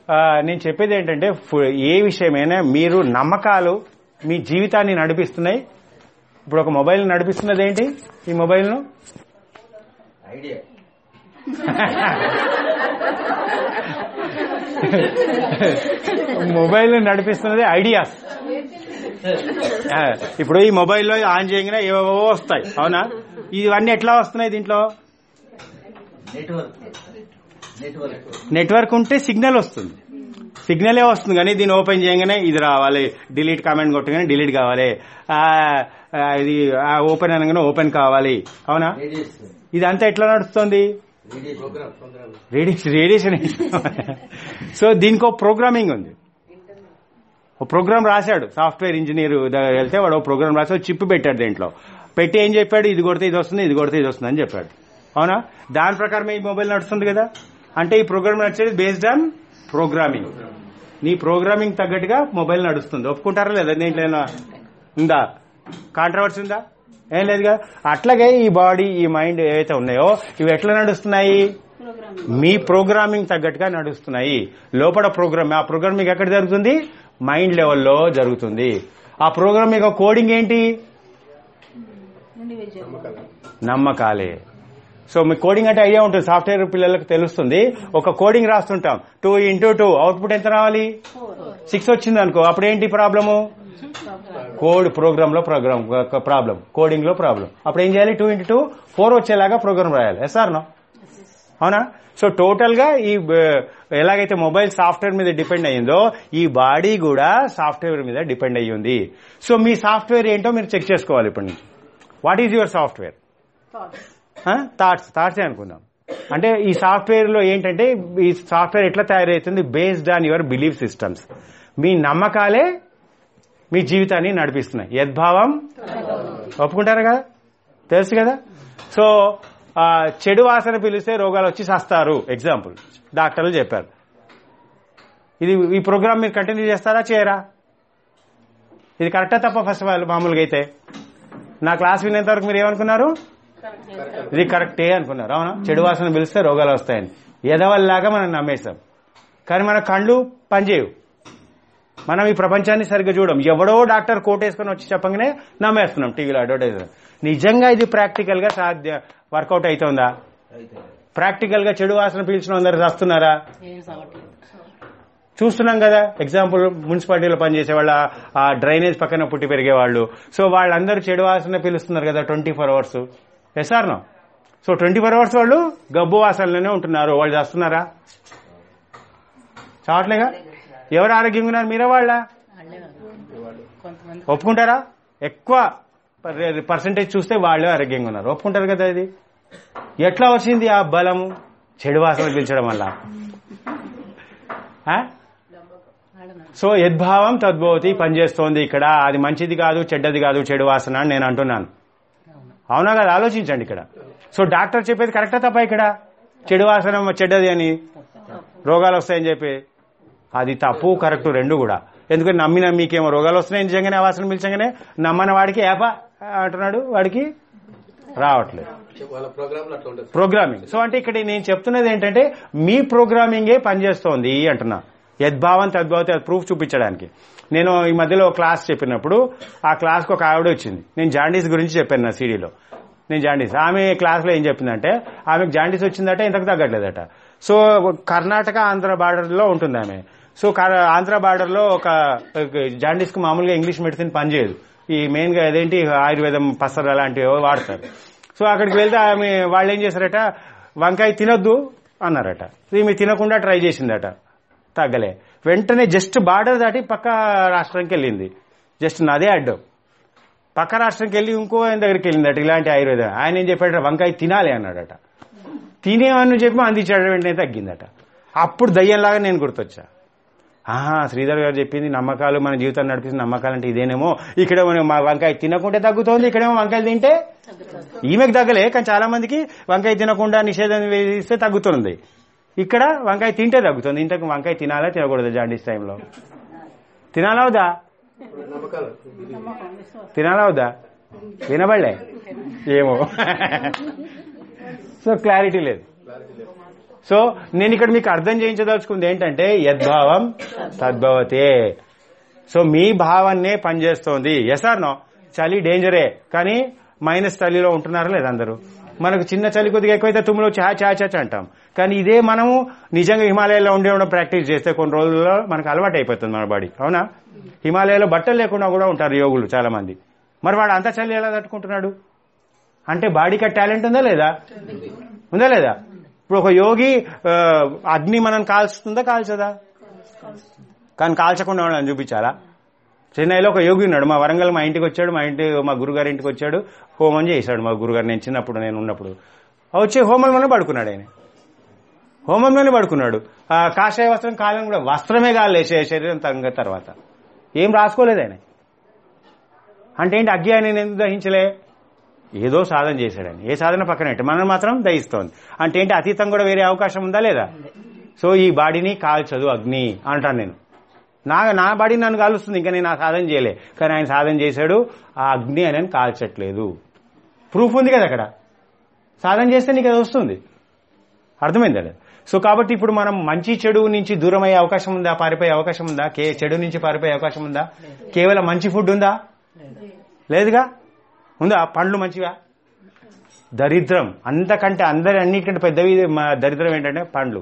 ఆ, నేను చెప్పేది ఏంటంటే ఫు- ఏ విషయమైనా మీరు నమ్మకాలు మీ జీవితాన్ని నడిపిస్తున్నాయి ఇప్పుడు ఒక మొబైల్ నడిపిస్తున్నది ఏంటి ఈ మొబైల్ను ఐడియా మొబైల్ నడిపిస్తున్నది ఐడియాస్ ఆ, ఇప్పుడు ఈ మొబైల్లో ఆన్ చేయగానే ఏవేవో వస్తాయి అవునా ఇవన్నీ ఎట్లా వస్తున్నాయి దీంట్లో నెట్వర్క్ నెట్వర్క్ నెట్వర్క్ ఉంటే సిగ్నల్ వస్తుంది సిగ్నలే వస్తుంది కానీ దీన్ని ఓపెన్ చేయగానే ఇది రావాలి డిలీట్ కామెంట్ కొట్టగానే డిలీట్ కావాలి ఆ, ఆ, ఇది ఓపెన్ అనగానే ఓపెన్ కావాలి అవునా రేడియేషన్ ఇదంతా ఎట్లా నడుస్తుంది రేడియేషన్ రేడియేషన్ రేడియేషన్ సో దీనికి ఒక ప్రోగ్రామింగ్ ఉంది ఒక ప్రోగ్రామ్ రాశాడు సాఫ్ట్వేర్ ఇంజనీర్ దగ్గర వెళ్తే వాడు ఒక ప్రోగ్రామ్ రాసి ఒక చిప్ పెట్టాడు దీంట్లో పెట్టి ఏం చెప్పాడు ఇది కొడితే ఇది వస్తుంది ఇది కొడితే ఇది వస్తుంది అని చెప్పాడు అవునా దాని ప్రకారం ఈ మొబైల్ నడుస్తుంది కదా అంటే ఈ ప్రోగ్రామ్ నడిచేది బేస్డ్ ఆన్ ప్రోగ్రామింగ్ నీ ప్రోగ్రామింగ్ తగ్గట్టుగా మొబైల్ నడుస్తుంది ఒప్పుకుంటారా లేదా దీంట్లో ఏమైనా ఉందా కాంట్రవర్సీ ఉందా ఏం లేదుగా అట్లాగే ఈ బాడీ ఈ మైండ్ ఏవైతే ఉన్నాయో ఇవి ఎట్లా నడుస్తున్నాయి మీ ప్రోగ్రామింగ్ తగ్గట్టుగా నడుస్తున్నాయి లోపల ప్రోగ్రామ్ ఆ ప్రోగ్రామింగ్ ఎక్కడ జరుగుతుంది మైండ్ లెవెల్లో జరుగుతుంది ఆ ప్రోగ్రామింగ్ యొక్క కోడింగ్ ఏంటి నమ్మకాలే సో మీ కోడింగ్ అంటే ఐడియా ఉంటుంది సాఫ్ట్వేర్ పిల్లలకు తెలుస్తుంది ఒక కోడింగ్ రాస్తుంటాం టూ ఇంటూ టూ అవుట్పుట్ ఎంత రావాలి సిక్స్ వచ్చింది అనుకో అప్పుడు ఏంటి ప్రాబ్లము కోడ్ ప్రోగ్రామ్ లో ప్రోగ్రామ్ ప్రాబ్లం కోడింగ్ లో ప్రాబ్లం అప్పుడు ఏం చేయాలి టూ ఇంటూ టూ ఫోర్ వచ్చేలాగా ప్రోగ్రామ్ రాయాలి ఎస్ఆర్ నో అవునా సో టోటల్ గా ఈ బ- ఎలాగైతే మొబైల్ సాఫ్ట్వేర్ మీద డిపెండ్ అయ్యిందో ఈ బాడీ కూడా సాఫ్ట్వేర్ మీద డిపెండ్ అయ్యి ఉంది సో మీ సాఫ్ట్వేర్ ఏంటో మీరు చెక్ చేసుకోవాలి ఇప్పటి నుంచి what is your software thoughts థాట్సే అనుకుందాం అంటే ఈ సాఫ్ట్వేర్ లో ఏంటంటే ఈ సాఫ్ట్వేర్ ఎట్లా తయారవుతుంది based on your belief systems మీ నమ్మకాలే మీ జీవితాన్ని నడిపిస్తున్నాయి యద్భావం ఒప్పుకుంటారా కదా తెలుసు కదా సో ఆ, చెడు వాసన పిలిస్తే రోగాలు వచ్చి సస్తారు ఎగ్జాంపుల్ డాక్టర్లు చెప్పారు ఇది ఈ ప్రోగ్రామ్ మీరు కంటిన్యూ చేస్తారా చేయరా ఇది కరెక్టా తప్ప ఫస్ట్ ఆఫ్ ఆల్ మామూలుగా అయితే నా క్లాస్ వినేంత వరకు మీరు ఏమనుకున్నారు ఇది కరెక్టే అనుకున్నారు అవునా చెడు వాసన పిలిస్తే రోగాలు వస్తాయని ఎదవల్లాగా మనం నమ్మేశాం కానీ మన కళ్ళు పనిచేయవు మనం ఈ ప్రపంచాన్ని సరిగ్గా చూడం ఎవడో డాక్టర్ కోట్ వేసుకొని వచ్చి చెప్పగానే నమ్మేస్తున్నాం టీవీలో అడ్వర్టైజ్ నిజంగా ఇది ప్రాక్టికల్ గా సాధ్య వర్కౌట్ అవుతుందా అయితే ప్రాక్టికల్ గా చెడు వాసన పీల్చిన అందరు వస్తున్నారా ఏం సవట్లేదు చూస్తున్నాం కదా ఎగ్జాంపుల్ మున్సిపాలిటీలో పనిచేసే వాళ్ళ ఆ డ్రైనేజ్ పక్కన పుట్టి పెరిగే వాళ్ళు సో వాళ్ళందరూ చెడు వాసన పీలుస్తున్నారు కదా twenty four hours yes or no so twenty four hours వాళ్ళు గబ్బు వాసనలోనే ఉంటున్నారు వాళ్ళు చేస్తున్నారా చావట్లేగా ఎవరు ఆరోగ్యంగా ఉన్నారు మీరే వాళ్ళ వాళ్ళే కదా కొంతమంది ఒప్పుకుంటారా ఎక్కువ పర్సంటేజ్ చూస్తే వాళ్ళే ఆరోగ్యంగా ఉన్నారు ఒప్పుకుంటారు కదా ఇది ఎట్లా వచ్చింది ఆ బలము చెడు వాసన పీల్చడం వల్ల ఆ? వాళ్ళ సో యద్భావం తద్భవతి పనిచేస్తోంది ఇక్కడ అది మంచిది కాదు చెడ్డది కాదు చెడు వాసన అని నేను అంటున్నాను అవునా కదా ఆలోచించండి ఇక్కడ సో డాక్టర్ చెప్పేది కరెక్టా తప్ప ఇక్కడ చెడు వాసన చెడ్డది అని రోగాలు వస్తాయని చెప్పి అది తప్పు కరెక్ట్ రెండు కూడా ఎందుకంటే నమ్మిన మీకేమో రోగాలు వస్తున్నాయి నిజంగానే ఆ వాసన పిలిచగానే నమ్మని వాడికి ఏప అంటున్నాడు వాడికి రావట్లేదు వాళ్ళ ప్రోగ్రామ్ అట్లా ఉంటుంది ప్రోగ్రామింగ్ సో అంటే ఇక్కడ నేను చెప్తున్నది ఏంటంటే మీ ప్రోగ్రామింగే పనిచేస్తోంది అంటున్నా యద్భావం తద్భావతి అది ప్రూఫ్ చూపించడానికి నేను ఈ మధ్యలో ఒక క్లాస్ చెప్పినప్పుడు ఆ క్లాస్కి ఒక ఆవిడ వచ్చింది నేను జాండీస్ గురించి చెప్పాను నా సీడీలో నేను జాండీస్ ఆమె క్లాస్లో ఏం చెప్పిందంటే ఆమెకు జాండీస్ వచ్చిందట ఇంతకు తగ్గట్లేదట సో కర్ణాటక ఆంధ్ర బార్డర్లో ఉంటుంది ఆమె సో కర- ఆంధ్ర బార్డర్లో ఒక జాండీస్కి మామూలుగా ఇంగ్లీష్ మెడిసిన్ పనిచేయదు ఈ మెయిన్గా అదేంటి ఆయుర్వేదం పసర అలాంటివి ఏవో వాడతారు సో అక్కడికి వెళ్తే ఆమె వాళ్ళు ఏం చేశారట వంకాయ తినొద్దు అన్నారట ఈమె తినకుండా ట్రై చేసిందట తగ్గలే వెంటనే జస్ట్ బార్డర్ దాటి పక్క రాష్ట్రానికి వెళ్ళింది జస్ట్ నాదే అడ్డం పక్క రాష్ట్రంకి వెళ్ళి ఇంకో ఆయన దగ్గరికి వెళ్ళిందట ఇలాంటి ఆయుర్వేదం ఆయన ఏం చెప్పాడట వంకాయ తినాలి అన్నాడట తినేవని చెప్పి అందించాడు వెంటనే తగ్గిందట అప్పుడు దయ్యంలాగా నేను గుర్తొచ్చా ఆహా శ్రీధర్ గారు చెప్పింది నమ్మకాలు మన జీవితాన్ని నడిపిస్తున్న నమ్మకాలు అంటే ఇదేనేమో ఇక్కడ మనం మా వంకాయ తినకుంటే తగ్గుతోంది ఇక్కడేమో వంకాయలు తింటే ఈమెకు తగ్గలే కానీ చాలా మందికి వంకాయ తినకుండా నిషేధం వేస్తే తగ్గుతుంది ఇక్కడ వంకాయ తింటే తగ్గుతుంది ఇంతకు వంకాయ తినాలా తినకూడదు జాండీస్ టైంలో తినాలా వద్దా నమ్మకాలు తినాలా వద్దా వినబడలే ఏమో సో క్లారిటీ లేదు సో నేను ఇక్కడ మీకు అర్థం చేయించదలుచుకుంది ఏంటంటే యద్భావం తద్భవతే సో మీ భావన్నే పనిచేస్తోంది ఎస్ ఆర్ నో చలి డేంజరే కానీ మైనస్ చలిలో ఉంటున్నారా లేదా అందరూ మనకు చిన్న చలి కొద్దిగా ఎక్కువైతే తుమ్ములు చా చా చా చా అంటాం కానీ ఇదే మనము నిజంగా హిమాలయాల్లో ఉండే ఉండడం ప్రాక్టీస్ చేస్తే కొన్ని రోజుల్లో మనకు అలవాటు అయిపోతుంది మన బాడీ అవునా హిమాలయాలో బట్టలు లేకుండా కూడా ఉంటారు యోగులు చాలా మంది మరి వాడు అంత చలి ఎలా తట్టుకుంటున్నాడు అంటే బాడీకి టాలెంట్ ఉందా లేదా ఉందా లేదా ఇప్పుడు ఒక యోగి ఆ, అగ్ని మనం కాల్చుతుందా కాల్చదా కానీ కాల్చకుండా వాళ్ళని చూపించాలా చెన్నైలో ఒక యోగి ఉన్నాడు మా వరంగల్ మా ఇంటికి వచ్చాడు మా ఇంటి మా గురుగారి ఇంటికి వచ్చాడు హోమం చేశాడు మా గురుగారు నేను చిన్నప్పుడు నేను ఉన్నప్పుడు ఆ వచ్చి హోమంలోనే పడుకున్నాడు ఆయన హోమంలోనే పడుకున్నాడు ఆ కాషాయ వస్త్రం కాలం కూడా వస్త్రమే కాలే శ- శరీరం తగ్గ తర్వాత ఏం రాసుకోలేదు ఆయన అంటే ఏంటి అగ్గి ఆయన ఎందుకు దహించలే ఏదో సాధన చేశాడు ఆయన ఏ సాధన పక్కన పెట్టి మనం మాత్రం దహిస్తోంది అంటే ఏంటి అతీతం కూడా వేరే అవకాశం ఉందా లేదా సో ఈ బాడీని కాల్చదు అగ్ని అంటాను నేను నా నా బాడీ నన్ను కాలుస్తుంది ఇంకా నేను ఆ సాధన చేయలే కానీ ఆయన సాధన చేశాడు ఆ అగ్ని ఆయన కాల్చట్లేదు ప్రూఫ్ ఉంది కదా అక్కడ సాధన చేస్తే నీకు అది వస్తుంది అర్థమైందా లేదా? సో కాబట్టి ఇప్పుడు మనం మంచి చెడు నుంచి దూరం అయ్యే అవకాశం ఉందా పారిపోయే అవకాశం ఉందా కే చెడు నుంచి పారిపోయే అవకాశం ఉందా కేవలం మంచి ఫుడ్ ఉందా లేదుగా ఉందా పండ్లు మంచివా దరిద్రం అంతకంటే అందరి అన్నిటికంటే పెద్దవి మా దరిద్రం ఏంటంటే పండ్లు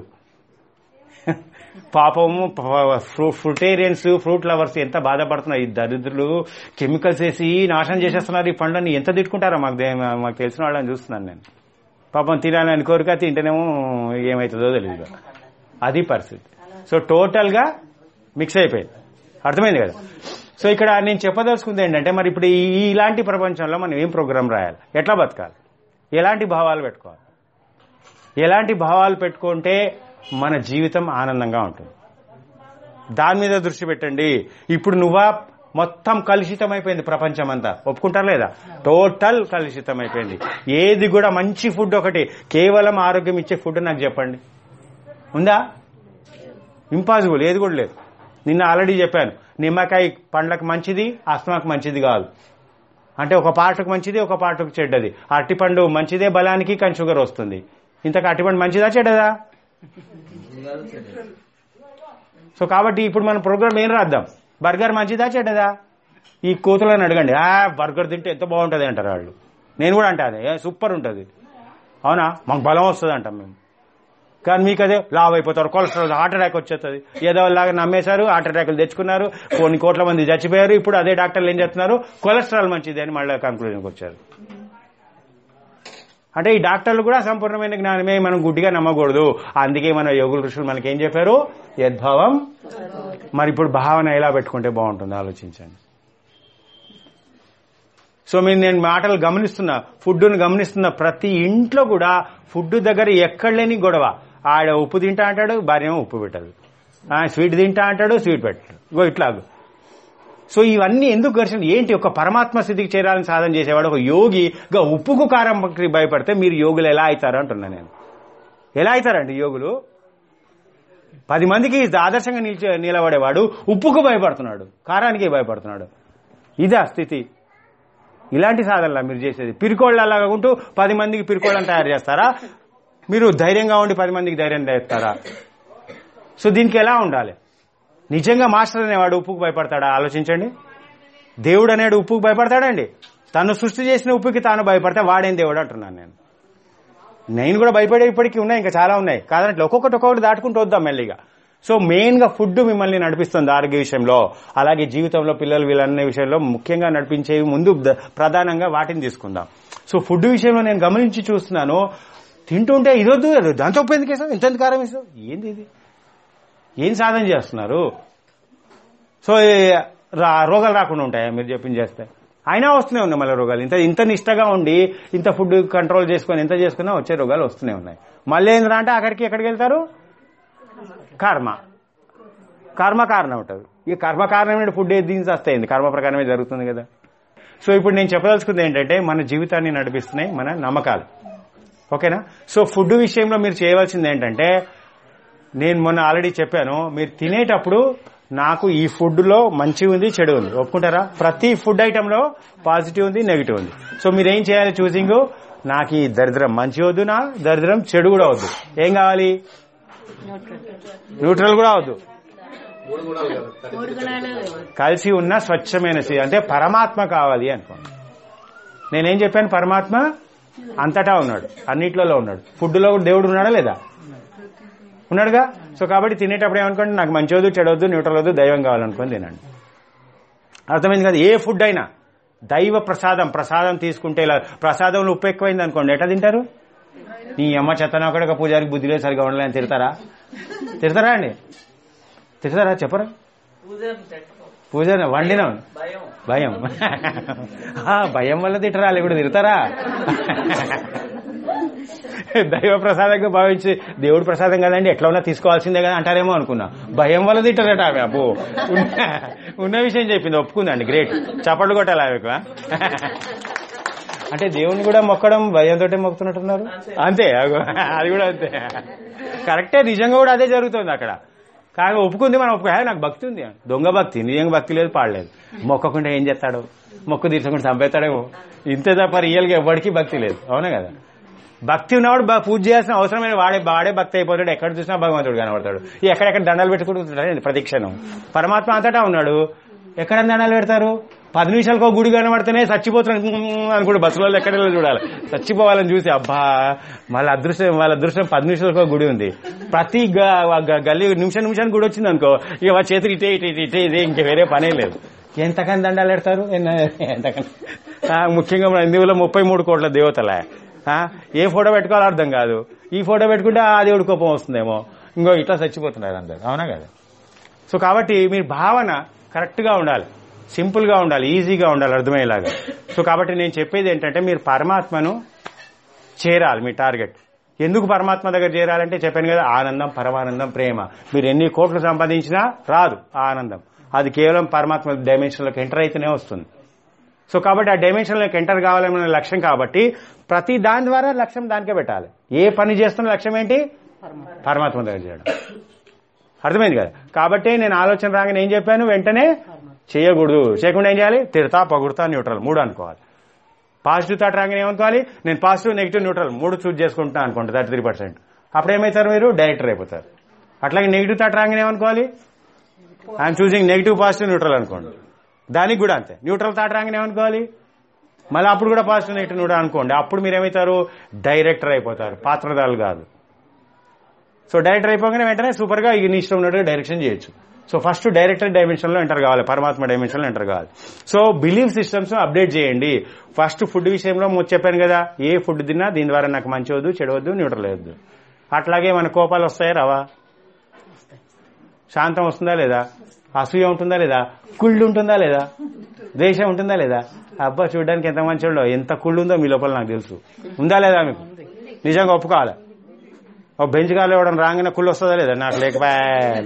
పాపము ఫ్రూటేరియన్స్ ఫ్రూట్ లవర్స్ ఎంత బాధపడుతున్నారు ఈ దరిద్రులు కెమికల్స్ వేసి నాశనం చేసేస్తున్నారు ఈ పండ్లని ఎంత తిట్టుకుంటారో మాకు దే- మాకు తెలిసిన వాళ్ళని చూస్తున్నాను నేను పాపం తినాలని కోరిక తింటేనేమో ఏమవుతుందో తెలియదు అది పరిస్థితి సో టోటల్ గా మిక్స్ అయిపోయింది అర్థమైంది కదా సో ఇక్కడ నేను చెప్పదలుచుకుంది ఏంటంటే మరి ఇప్పుడు ఈ ఈ ఇలాంటి ప్రపంచంలో మనం ఏం ప్రోగ్రామ్ రాయాలి ఎట్లా బతకాలి ఎలాంటి భావాలు పెట్టుకోవాలి ఎలాంటి భావాలు పెట్టుకుంటే మన జీవితం ఆనందంగా ఉంటుంది దాని మీద దృష్టి పెట్టండి ఇప్పుడు నువ్వా మొత్తం కలుషితం అయిపోయింది ప్రపంచం అంతా ఒప్పుకుంటారా లేదా టోటల్ కలుషితం అయిపోయింది ఏది కూడా మంచి ఫుడ్ ఒకటి కేవలం ఆరోగ్యం ఇచ్చే ఫుడ్ నాకు చెప్పండి ఉందా ఇంపాసిబుల్ ఏది కూడా లేదు నిన్న ఆల్రెడీ చెప్పాను నిమ్మకాయ పండ్లకు మంచిది ఆస్మాకు మంచిది కాదు అంటే ఒక పాటకు మంచిది ఒక పాటకు చెడ్డది అరటిపండు మంచిదే బలానికి కానీ షుగర్ వస్తుంది ఇంతకు అరటిపండు మంచిదా చెడ్డదా ఇది కాదు చెడ్డది. సో కాబట్టి ఇప్పుడు మన ప్రోగ్రామ్ ఏం రాద్దాం బర్గర్ మంచిదా చెడ్డదా ఈ కూతులను అడగండి ఆ బర్గర్ తింటే ఎంత బాగుంటది అంటారు వాళ్ళు నేను కూడా అంటా అదే ఏ, సూపర్ ఉంటుంది అవునా మాకు బలం వస్తుంది అంటాం మేము కానీ మీకు అదే లావ్ అయిపోతారు కొలెస్ట్రాల్ హార్ట్ అటాక్ వచ్చేస్తుంది ఏదో లాగా నమ్మేశారు హార్ట్ అటాక్లు తెచ్చుకున్నారు కొన్ని కోట్ల మంది చచ్చిపోయారు ఇప్పుడు అదే డాక్టర్లు ఏం చెప్తున్నారు కొలెస్ట్రాల్ మంచిది అని మళ్ళీ కంక్లూజన్కి వచ్చారు అంటే ఈ డాక్టర్లు కూడా సంపూర్ణమైన జ్ఞానమే మనం గుడ్డిగా నమ్మకూడదు అందుకే మన యోగుల ఋషులు మనకి ఏం చెప్పారు యద్భావం మరి ఇప్పుడు భావన ఎలా పెట్టుకుంటే బాగుంటుంది ఆలోచించండి సో మీరు నేను మాటలు గమనిస్తున్నా ఫుడ్ను గమనిస్తున్నా ప్రతి ఇంట్లో కూడా ఫుడ్ దగ్గర ఎక్కడ లేని గొడవ ఆడ ఉప్పు తింటా అంటాడు భార్య ఏమో ఉప్పు పెట్టదు ఆ, స్వీట్ తింటా అంటాడు స్వీట్ పెట్టాడు ఇగో ఇట్లాగు సో ఇవన్నీ ఎందుకు ఘర్షణ ఏంటి ఒక పరమాత్మ స్థితికి చేరాలని సాధన చేసేవాడు ఒక యోగి గా ఉప్పుకు కారం భయపడితే మీరు యోగులు ఎలా అవుతారు అంటున్నా నేను ఎలా అవుతారండి యోగులు పది మందికి ఆదర్శంగా నిలిచే నిలబడేవాడు ఉప్పుకు భయపడుతున్నాడు కారానికి భయపడుతున్నాడు ఇదే ఆ స్థితి ఇలాంటి సాధనలా మీరు చేసేది పిరికోళ్ళలాగా ఉంటూ పది మందికి పిరికోళ్ళని తయారు చేస్తారా మీరు ధైర్యంగా ఉండి పది మందికి ధైర్యం తెస్తారా సో దీనికి ఎలా ఉండాలి నిజంగా మాస్టర్ అనేవాడు ఉప్పుకు భయపడతాడా ఆలోచించండి దేవుడు అనేవాడు ఉప్పుకు భయపడతాడండి తను సృష్టి చేసిన ఉప్పుకి తాను భయపడితే వాడేం దేవుడు అంటున్నాను నేను నేను కూడా భయపడే ఇప్పటికీ ఉన్నాయి ఇంకా చాలా ఉన్నాయి కాదంటే ఒక్కొక్కటి ఒక్కొక్కటి దాటుకుంటూ వద్దాం మెల్లిగా సో మెయిన్ గా ఫుడ్ మిమ్మల్ని నడిపిస్తుంది ఆరోగ్య విషయంలో అలాగే జీవితంలో పిల్లలు వీళ్ళన్న విషయంలో ముఖ్యంగా నడిపించేవి ముందు ద- ప్రధానంగా వాటిని తీసుకుందాం సో ఫుడ్ విషయంలో నేను గమనించి చూస్తున్నాను తింటుంటే ఇదొద్దు అది దాంతో ఉప్పు ఎందుకు వేసావు ఇంత కారం వేసావు ఏంది ఇది ఏం సాధన చేస్తున్నారు సో ఈ రా- రోగాలు రాకుండా ఉంటాయా మీరు చెప్పింది చేస్తే అయినా వస్తూనే ఉన్నాయి మళ్ళీ రోగాలు ఇంత ఇంత నిష్టగా ఉండి ఇంత ఫుడ్ కంట్రోల్ చేసుకొని ఎంత చేసుకున్నా వచ్చే రోగాలు వస్తూనే ఉన్నాయి మళ్ళీ ఏంద్రా అంటే అక్కడికి ఎక్కడికి వెళ్తారు కర్మ కర్మ కారణం ఉంటుంది ఈ కర్మ కారణమైన ఫుడ్ ఏది దీనికి వస్తాయింది కర్మ ప్రకారమే జరుగుతుంది కదా సో ఇప్పుడు నేను చెప్పదలుచుకుంది ఏంటంటే మన జీవితాన్ని నడిపిస్తున్నాయి మన నమ్మకాలు ఓకేనా సో ఫుడ్ విషయంలో మీరు చేయవలసింది ఏంటంటే నేను మొన్న ఆల్రెడీ చెప్పాను మీరు తినేటప్పుడు నాకు ఈ ఫుడ్ లో మంచి ఉంది చెడు ఉంది ఒప్పుకుంటారా ప్రతి ఫుడ్ ఐటమ్ లో పాజిటివ్ ఉంది నెగిటివ్ ఉంది సో మీరు ఏం చేయాలి చూసింగ్ నాకు ఈ దరిద్రం మంచి వద్దు నా దరిద్రం చెడు కూడా వద్దు ఏం కావాలి న్యూట్రల్ కూడా వద్దు మూడు గుణాలు కదా మూడు గుణాలు కలిసి ఉన్న స్వచ్ఛమైన స్థితి అంటే పరమాత్మ కావాలి అనుకోండి నేనేం చెప్పాను పరమాత్మ అంతటా ఉన్నాడు అన్నిట్లలో ఉన్నాడు ఫుడ్లో కూడా దేవుడు ఉన్నాడా లేదా ఉన్నాడుగా సో కాబట్టి తినేటప్పుడు ఏమనుకోండి నాకు మంచి వద్దు చెడవద్దు న్యూట్రల్ వద్దు దైవం కావాలనుకొని తినండి అర్థమైంది కదా ఏ ఫుడ్ అయినా దైవ ప్రసాదం ప్రసాదం తీసుకుంటే ఇలా ప్రసాదంలో ఉప్పు ఎక్కువైంది అనుకోండి ఎట్లా తింటారు నీ అమ్మ చెత్తన ఒకటి ఒక పూజారికి బుద్ధి లేదు సరిగా ఉండలేని తిడతారా తిడతారా అండి తిడతారా చెప్పరా పూజ వండినా భయం ఆ, భయం వల్ల తిట్టరాలు ఇప్పుడు తిడతారా దైవ ప్రసాదంగా భావించి దేవుడి ప్రసాదం కదండి ఎట్లా ఉన్నా తీసుకోవాల్సిందే కదా అంటారేమో అనుకున్నా భయం వల్ల తిట్టరట ఆమె అబ్బో ఉన్న ఉన్న విషయం చెప్పింది ఒప్పుకుందండి గ్రేట్ చప్పట్లు కొట్టాలి ఆమెకు ఆ? అంటే దేవుణ్ణి కూడా మొక్కడం భయంతో మొక్కుతున్నట్టున్నారు అంతే అగో, అది కూడా అంతే కరెక్టే నిజంగా కూడా అదే జరుగుతుంది అక్కడ కానీ ఒప్పుకుంది మనం ఒప్పుకో "హే, నాకు భక్తి ఉంది దొంగ భక్తి నిజంగా భక్తి లేదు పాడలేదు మొక్కకుండా ఏం చేస్తాడు మొక్కు తీర్చకుండా చంపేస్తాడేమో ఇంతే తప్ప రియల్గా ఎవరికి భక్తి లేదు అవునా కదా భక్తి ఉన్నవాడు బా- పూజ చేయాల్సిన అవసరమైన వాడే వాడే భక్తి అయిపోతాడు ఎక్కడ చూసినా భగవంతుడు కనబడతాడు ఈ ఎక్కడెక్కడ దండాలు పెట్టుకుంటుంటాడు ప్రతిక్షణం పరమాత్మ అంతటా ఉన్నాడు ఎక్కడ దండాలు పెడతారు పది నిమిషాలకు ఒక గుడి కనబడితేనే చచ్చిపోతున్నాడు అనుకుంటే బస్సులో ఎక్కడ చూడాలి చచ్చిపోవాలని చూసి అబ్బా వాళ్ళ అదృష్టం వాళ్ళ అదృష్టం పది నిమిషాలకు ఒక గుడి ఉంది ప్రతి గ- గ- గల్లీ నిమిషం నిమిషానికి గుడి వచ్చింది అనుకో ఇక వాళ్ళ చేతులు ఇటే ఇటే ఇటే ఇటే ఇదే ఇంక వేరే పనే లేదు ఎంతకని దండాలు పెడతారు ఎన్న- ఎంతకని ఆ, ముఖ్యంగా మన హిందువులో ముప్పై మూడు కోట్ల దేవతలే ఆ, ఏ ఫోటో పెట్టుకోవాలో అర్థం కాదు ఈ ఫోటో పెట్టుకుంటే ఆ దేవుడి కోపం వస్తుందేమో ఇంకో ఇట్లా చచ్చిపోతున్నారు అందరు అవునా కదా సో కాబట్టి మీ భావన కరెక్ట్ గా ఉండాలి సింపుల్ గా ఉండాలి ఈజీగా ఉండాలి అర్థమయ్యేలాగా సో కాబట్టి నేను చెప్పేది ఏంటంటే మీరు పరమాత్మను చేరాలి మీ టార్గెట్ ఎందుకు పరమాత్మ దగ్గర చేరాలంటే చెప్పాను కదా ఆనందం పరమానందం ప్రేమ మీరు ఎన్ని కోట్లు సంపాదించినా రాదు ఆ ఆనందం అది కేవలం పరమాత్మ డైమెన్షన్లోకి ఎంటర్ అయితేనే వస్తుంది సో కాబట్టి ఆ డైమెన్షన్లోకి ఎంటర్ కావాలనే లక్ష్యం కాబట్టి ప్రతి దాని ద్వారా లక్ష్యం దానికే పెట్టాలి ఏ పని చేస్తున్న లక్ష్యం ఏంటి పరమాత్మ దగ్గర చేయడం అర్థమైంది కదా కాబట్టి నేను ఆలోచన రాగానే ఏం చెప్పాను వెంటనే చేయకూడదు చేయకుండా ఏం చేయాలి తిడతా పొగుడుతా న్యూట్రల్ మూడు అనుకోవాలి పాజిటివ్ థాట్ రాగానే ఏమనుకోవాలి నేను పాజిటివ్ నెగిటివ్ న్యూట్రల్ మూడు చూజ్ చేసుకుంటా అనుకోండి థర్టీ త్రీ పర్సెంట్ అప్పుడు ఏమవుతారు మీరు డైరెక్టర్ అయిపోతారు అట్లాగే నెగిటివ్ థాట్ రాగానే ఏమనుకోవాలి I'm choosing negative positive neutral అనుకోండి దానికి కూడా అంతే న్యూట్రల్ థాట్ రాగానే ఏమనుకోవాలి మళ్ళీ అప్పుడు కూడా పాజిటివ్ నెగిటివ్ న్యూట్రల్ అనుకోండి అప్పుడు మీరు ఏమవుతారు డైరెక్టర్ అయిపోతారు పాత్రదారులు కాదు సో డైరెక్టర్ అయిపోగానే వెంటనే సూపర్ గా ఈ నీ ఇష్టం ఉన్నట్టుగా డైరెక్షన్ చేయొచ్చు సో ఫస్ట్ డైరెక్టర్ డైమెన్షన్ లో ఎంటర్ కావాలి పరమాత్మ డైమెన్షన్ లో ఎంటర్ కావాలి సో బిలీఫ్ సిస్టమ్స్ అప్డేట్ చేయండి ఫస్ట్ ఫుడ్ విషయంలో ముందు చెప్పాను కదా ఏ ఫుడ్ తిన్నా దీని ద్వారా నాకు మంచి వద్దు చెడవద్దు న్యూట్రల్ వద్దు అట్లాగే మన కోపాలు వస్తాయా రావా శాంతం వస్తుందా లేదా అసూయ ఉంటుందా లేదా కుళ్ళు ఉంటుందా లేదా ద్వేషం ఉంటుందా లేదా అబ్బా చూడడానికి ఎంత మంచోళ్ళో ఎంత కుళ్ళు ఉందో మీ లోపల నాకు తెలుసు ఉందా లేదా మీకు నిజంగా ఒప్పుకోవాలి ఓ బెంచ్ కాలు ఇవ్వడం రాగానే కుళ్ళు వస్తుందా లేదా నాకు లేకపోయా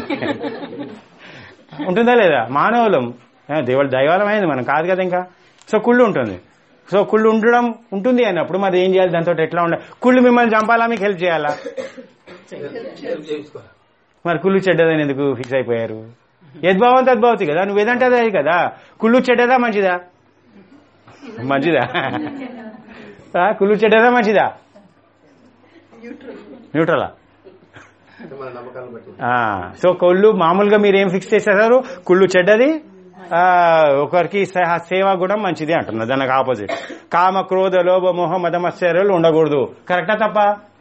ఉంటుందా లేదా మానవులం ఏ, దేవుడు దైవాలం అయింది మనం కాదు కదా ఇంకా సో కుళ్ళు ఉంటుంది సో కుళ్ళు ఉండడం ఉంటుంది అన్నప్పుడు మరి ఏం చేయాలి దాంతో ఎట్లా ఉండాలి కుళ్ళు మిమ్మల్ని చంపాలా మీకు హెల్ప్ చేయాలా హెల్ప్ చేయించుకోవాలి మరి కుళ్ళు చెడ్డదని ఎందుకు ఫిక్స్ అయిపోయారు యద్భావం తద్భావతి కదా నువ్వు ఏదంటే అదే కదా కుళ్ళు చెడ్డదా మంచిదా మంచిదా ఆ, కుళ్ళు చెడ్డదా మంచిదా న్యూట్రలా అంటే మన నమ్మకాలను బట్టి ఆ, సో కుళ్ళు మామూలుగా మీరు ఏం ఫిక్స్ చేసేసారు కుళ్ళు చెడ్డది ఆ, ఒకరికి సహ- సేవా గుణం మంచిది అంటున్నారు దానికి ఆపోజిట్ కామ క్రోధ లోభ మోహ మదమత్సర్యాలు ఉండకూడదు కరెక్టా తప్ప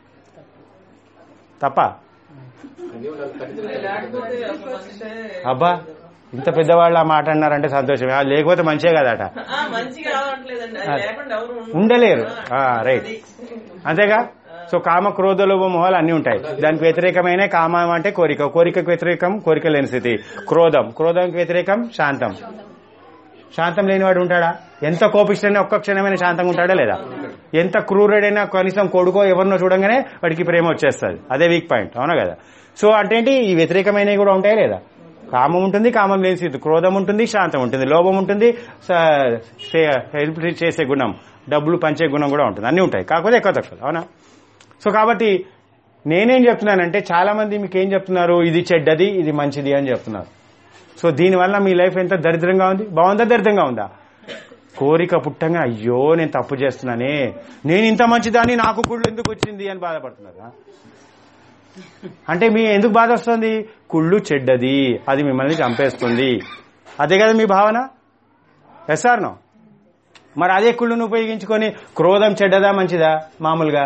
తప్ప అన్ని ఉండాలి ఖచ్చితంగా అబ్బా ఇంత పెద్దవాళ్ళు ఆ మాట అన్నారంటే సంతోషమే ఆ, లేకపోతే మంచిదే కదట ఆ, మంచిగా రావట్లేదండి అది లేకుండా ఎవరు ఉండరు. ఉండలేరు ఆ, రైట్ అది. అంతేగా సో కామ క్రోధ లోభ మొహాలు అన్ని ఉంటాయి దానికి వ్యతిరేకమైన కామం అంటే కోరిక కోరికకు వ్యతిరేకం కోరిక లేని స్థితి క్రోధం క్రోధంకి వ్యతిరేకం శాంతం శాంతం లేనివాడు ఉంటాడా ఎంత కోపిష్టైనా ఒక్క క్షణమైన శాంతంగా ఉంటాడా లేదా ఎంత క్రూరుడైనా కనీసం కొడుకో ఎవరినో చూడంగానే వాడికి ప్రేమ వచ్చేస్తుంది అదే వీక్ పాయింట్ అవునా కదా సో అంటే ఏంటి ఈ వ్యతిరేకమైనవి కూడా ఉంటాయా లేదా కామం ఉంటుంది కామం లేని స్థితి క్రోధం ఉంటుంది శాంతం ఉంటుంది లోభం ఉంటుంది స- సే- హెల్ప్ చేసే గుణం డబ్బులు పంచే గుణం కూడా ఉంటుంది అన్ని ఉంటాయి కాకపోతే ఎక్కువ తక్కువ అవునా సో కాబట్టి నేనేం చెప్తున్నానంటే చాలా మంది మీకు ఏం చెప్తున్నారు ఇది చెడ్డది ఇది మంచిది అని చెప్తున్నారు సో దీనివల్ల మీ లైఫ్ ఎంత దరిద్రంగా ఉంది బాగుందా దరిద్రంగా ఉందా కోరిక పుట్టంగా అయ్యో నేను తప్పు చేస్తున్నానే నేను ఇంత మంచిదాన్ని నాకు కుళ్ళు ఎందుకు వచ్చింది అని బాధపడుతున్నారా అంటే మీ ఎందుకు బాధ వస్తుంది కుళ్ళు చెడ్డది అది మిమ్మల్ని చంపేస్తుంది అదే కదా మీ భావన ఎస్ ఆర్ నో మరి అదే కుళ్ళును ఉపయోగించుకొని క్రోధం చెడ్డదా మంచిదా మామూలుగా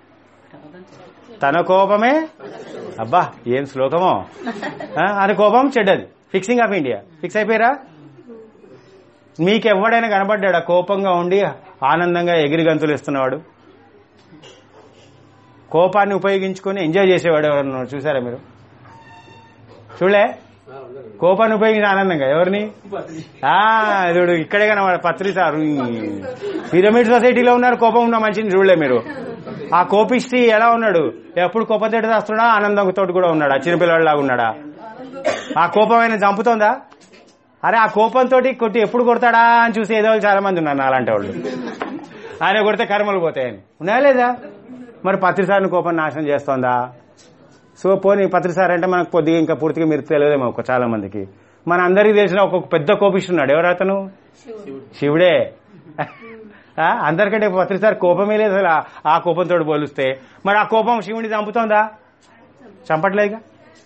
తన కోపమే అబ్బా ఏం శ్లోకమో ఆ, ఆయన కోపం చెడ్డది ఫిక్సింగ్ ఆఫ్ ఇండియా ఫిక్స్ అయిపోయారా మీకు ఎవడైనా కనబడ్డాడా కోపంగా ఉండి ఆనందంగా ఎగిరి గంతులు ఇస్తున్నవాడు కోపాన్ని ఉపయోగించుకొని ఎంజాయ్ చేసేవాడు ఎవరన్నా చూసారా మీరు చూడలే కోపాన్ని ఉపయోగించి ఆనందంగా ఎవరిని ఆ చూడు ఇక్కడే కనబడ పత్రి సార్ పిరమిడ్ సొసైటీలో ఉన్నారు కోపం ఉన్న మంచిని చూడలే మీరు ఆ కోపిష్టి ఎలా ఉన్నాడు ఎప్పుడు కోపతేట చేస్తున్నా ఆనందంతో కూడా ఉన్నాడా చిన్నపిల్లలాగా ఉన్నాడా ఆ కోపం ఆయన చంపుతోందా అరే ఆ కోపంతో కొట్టి ఎప్పుడు కొడతాడా అని చూసి ఏదో చాలా మంది ఉన్నారు అలాంటి వాళ్ళు ఆయన కొడితే కర్మలు పోతాయని ఉన్నాయా లేదా మరి పత్రిసారిని కోపం నాశనం చేస్తోందా సో పోనీ పత్రిసారి అంటే మనకు కొద్దిగా ఇంకా పూర్తిగా మీరు తెలియదేమో ఒక చాలా మందికి మన అందరికీ తెలిసిన ఒక పెద్ద కోపిస్తున్నాడు ఎవరు అతను శివుడే ఆ, అందరికంటే పత్రిసారి కోపమే లేదు అసలు ఆ- ఆ కోపంతో పోలిస్తే మరి ఆ కోపం శివుని చంపుతోందా చంపట్లేదుగా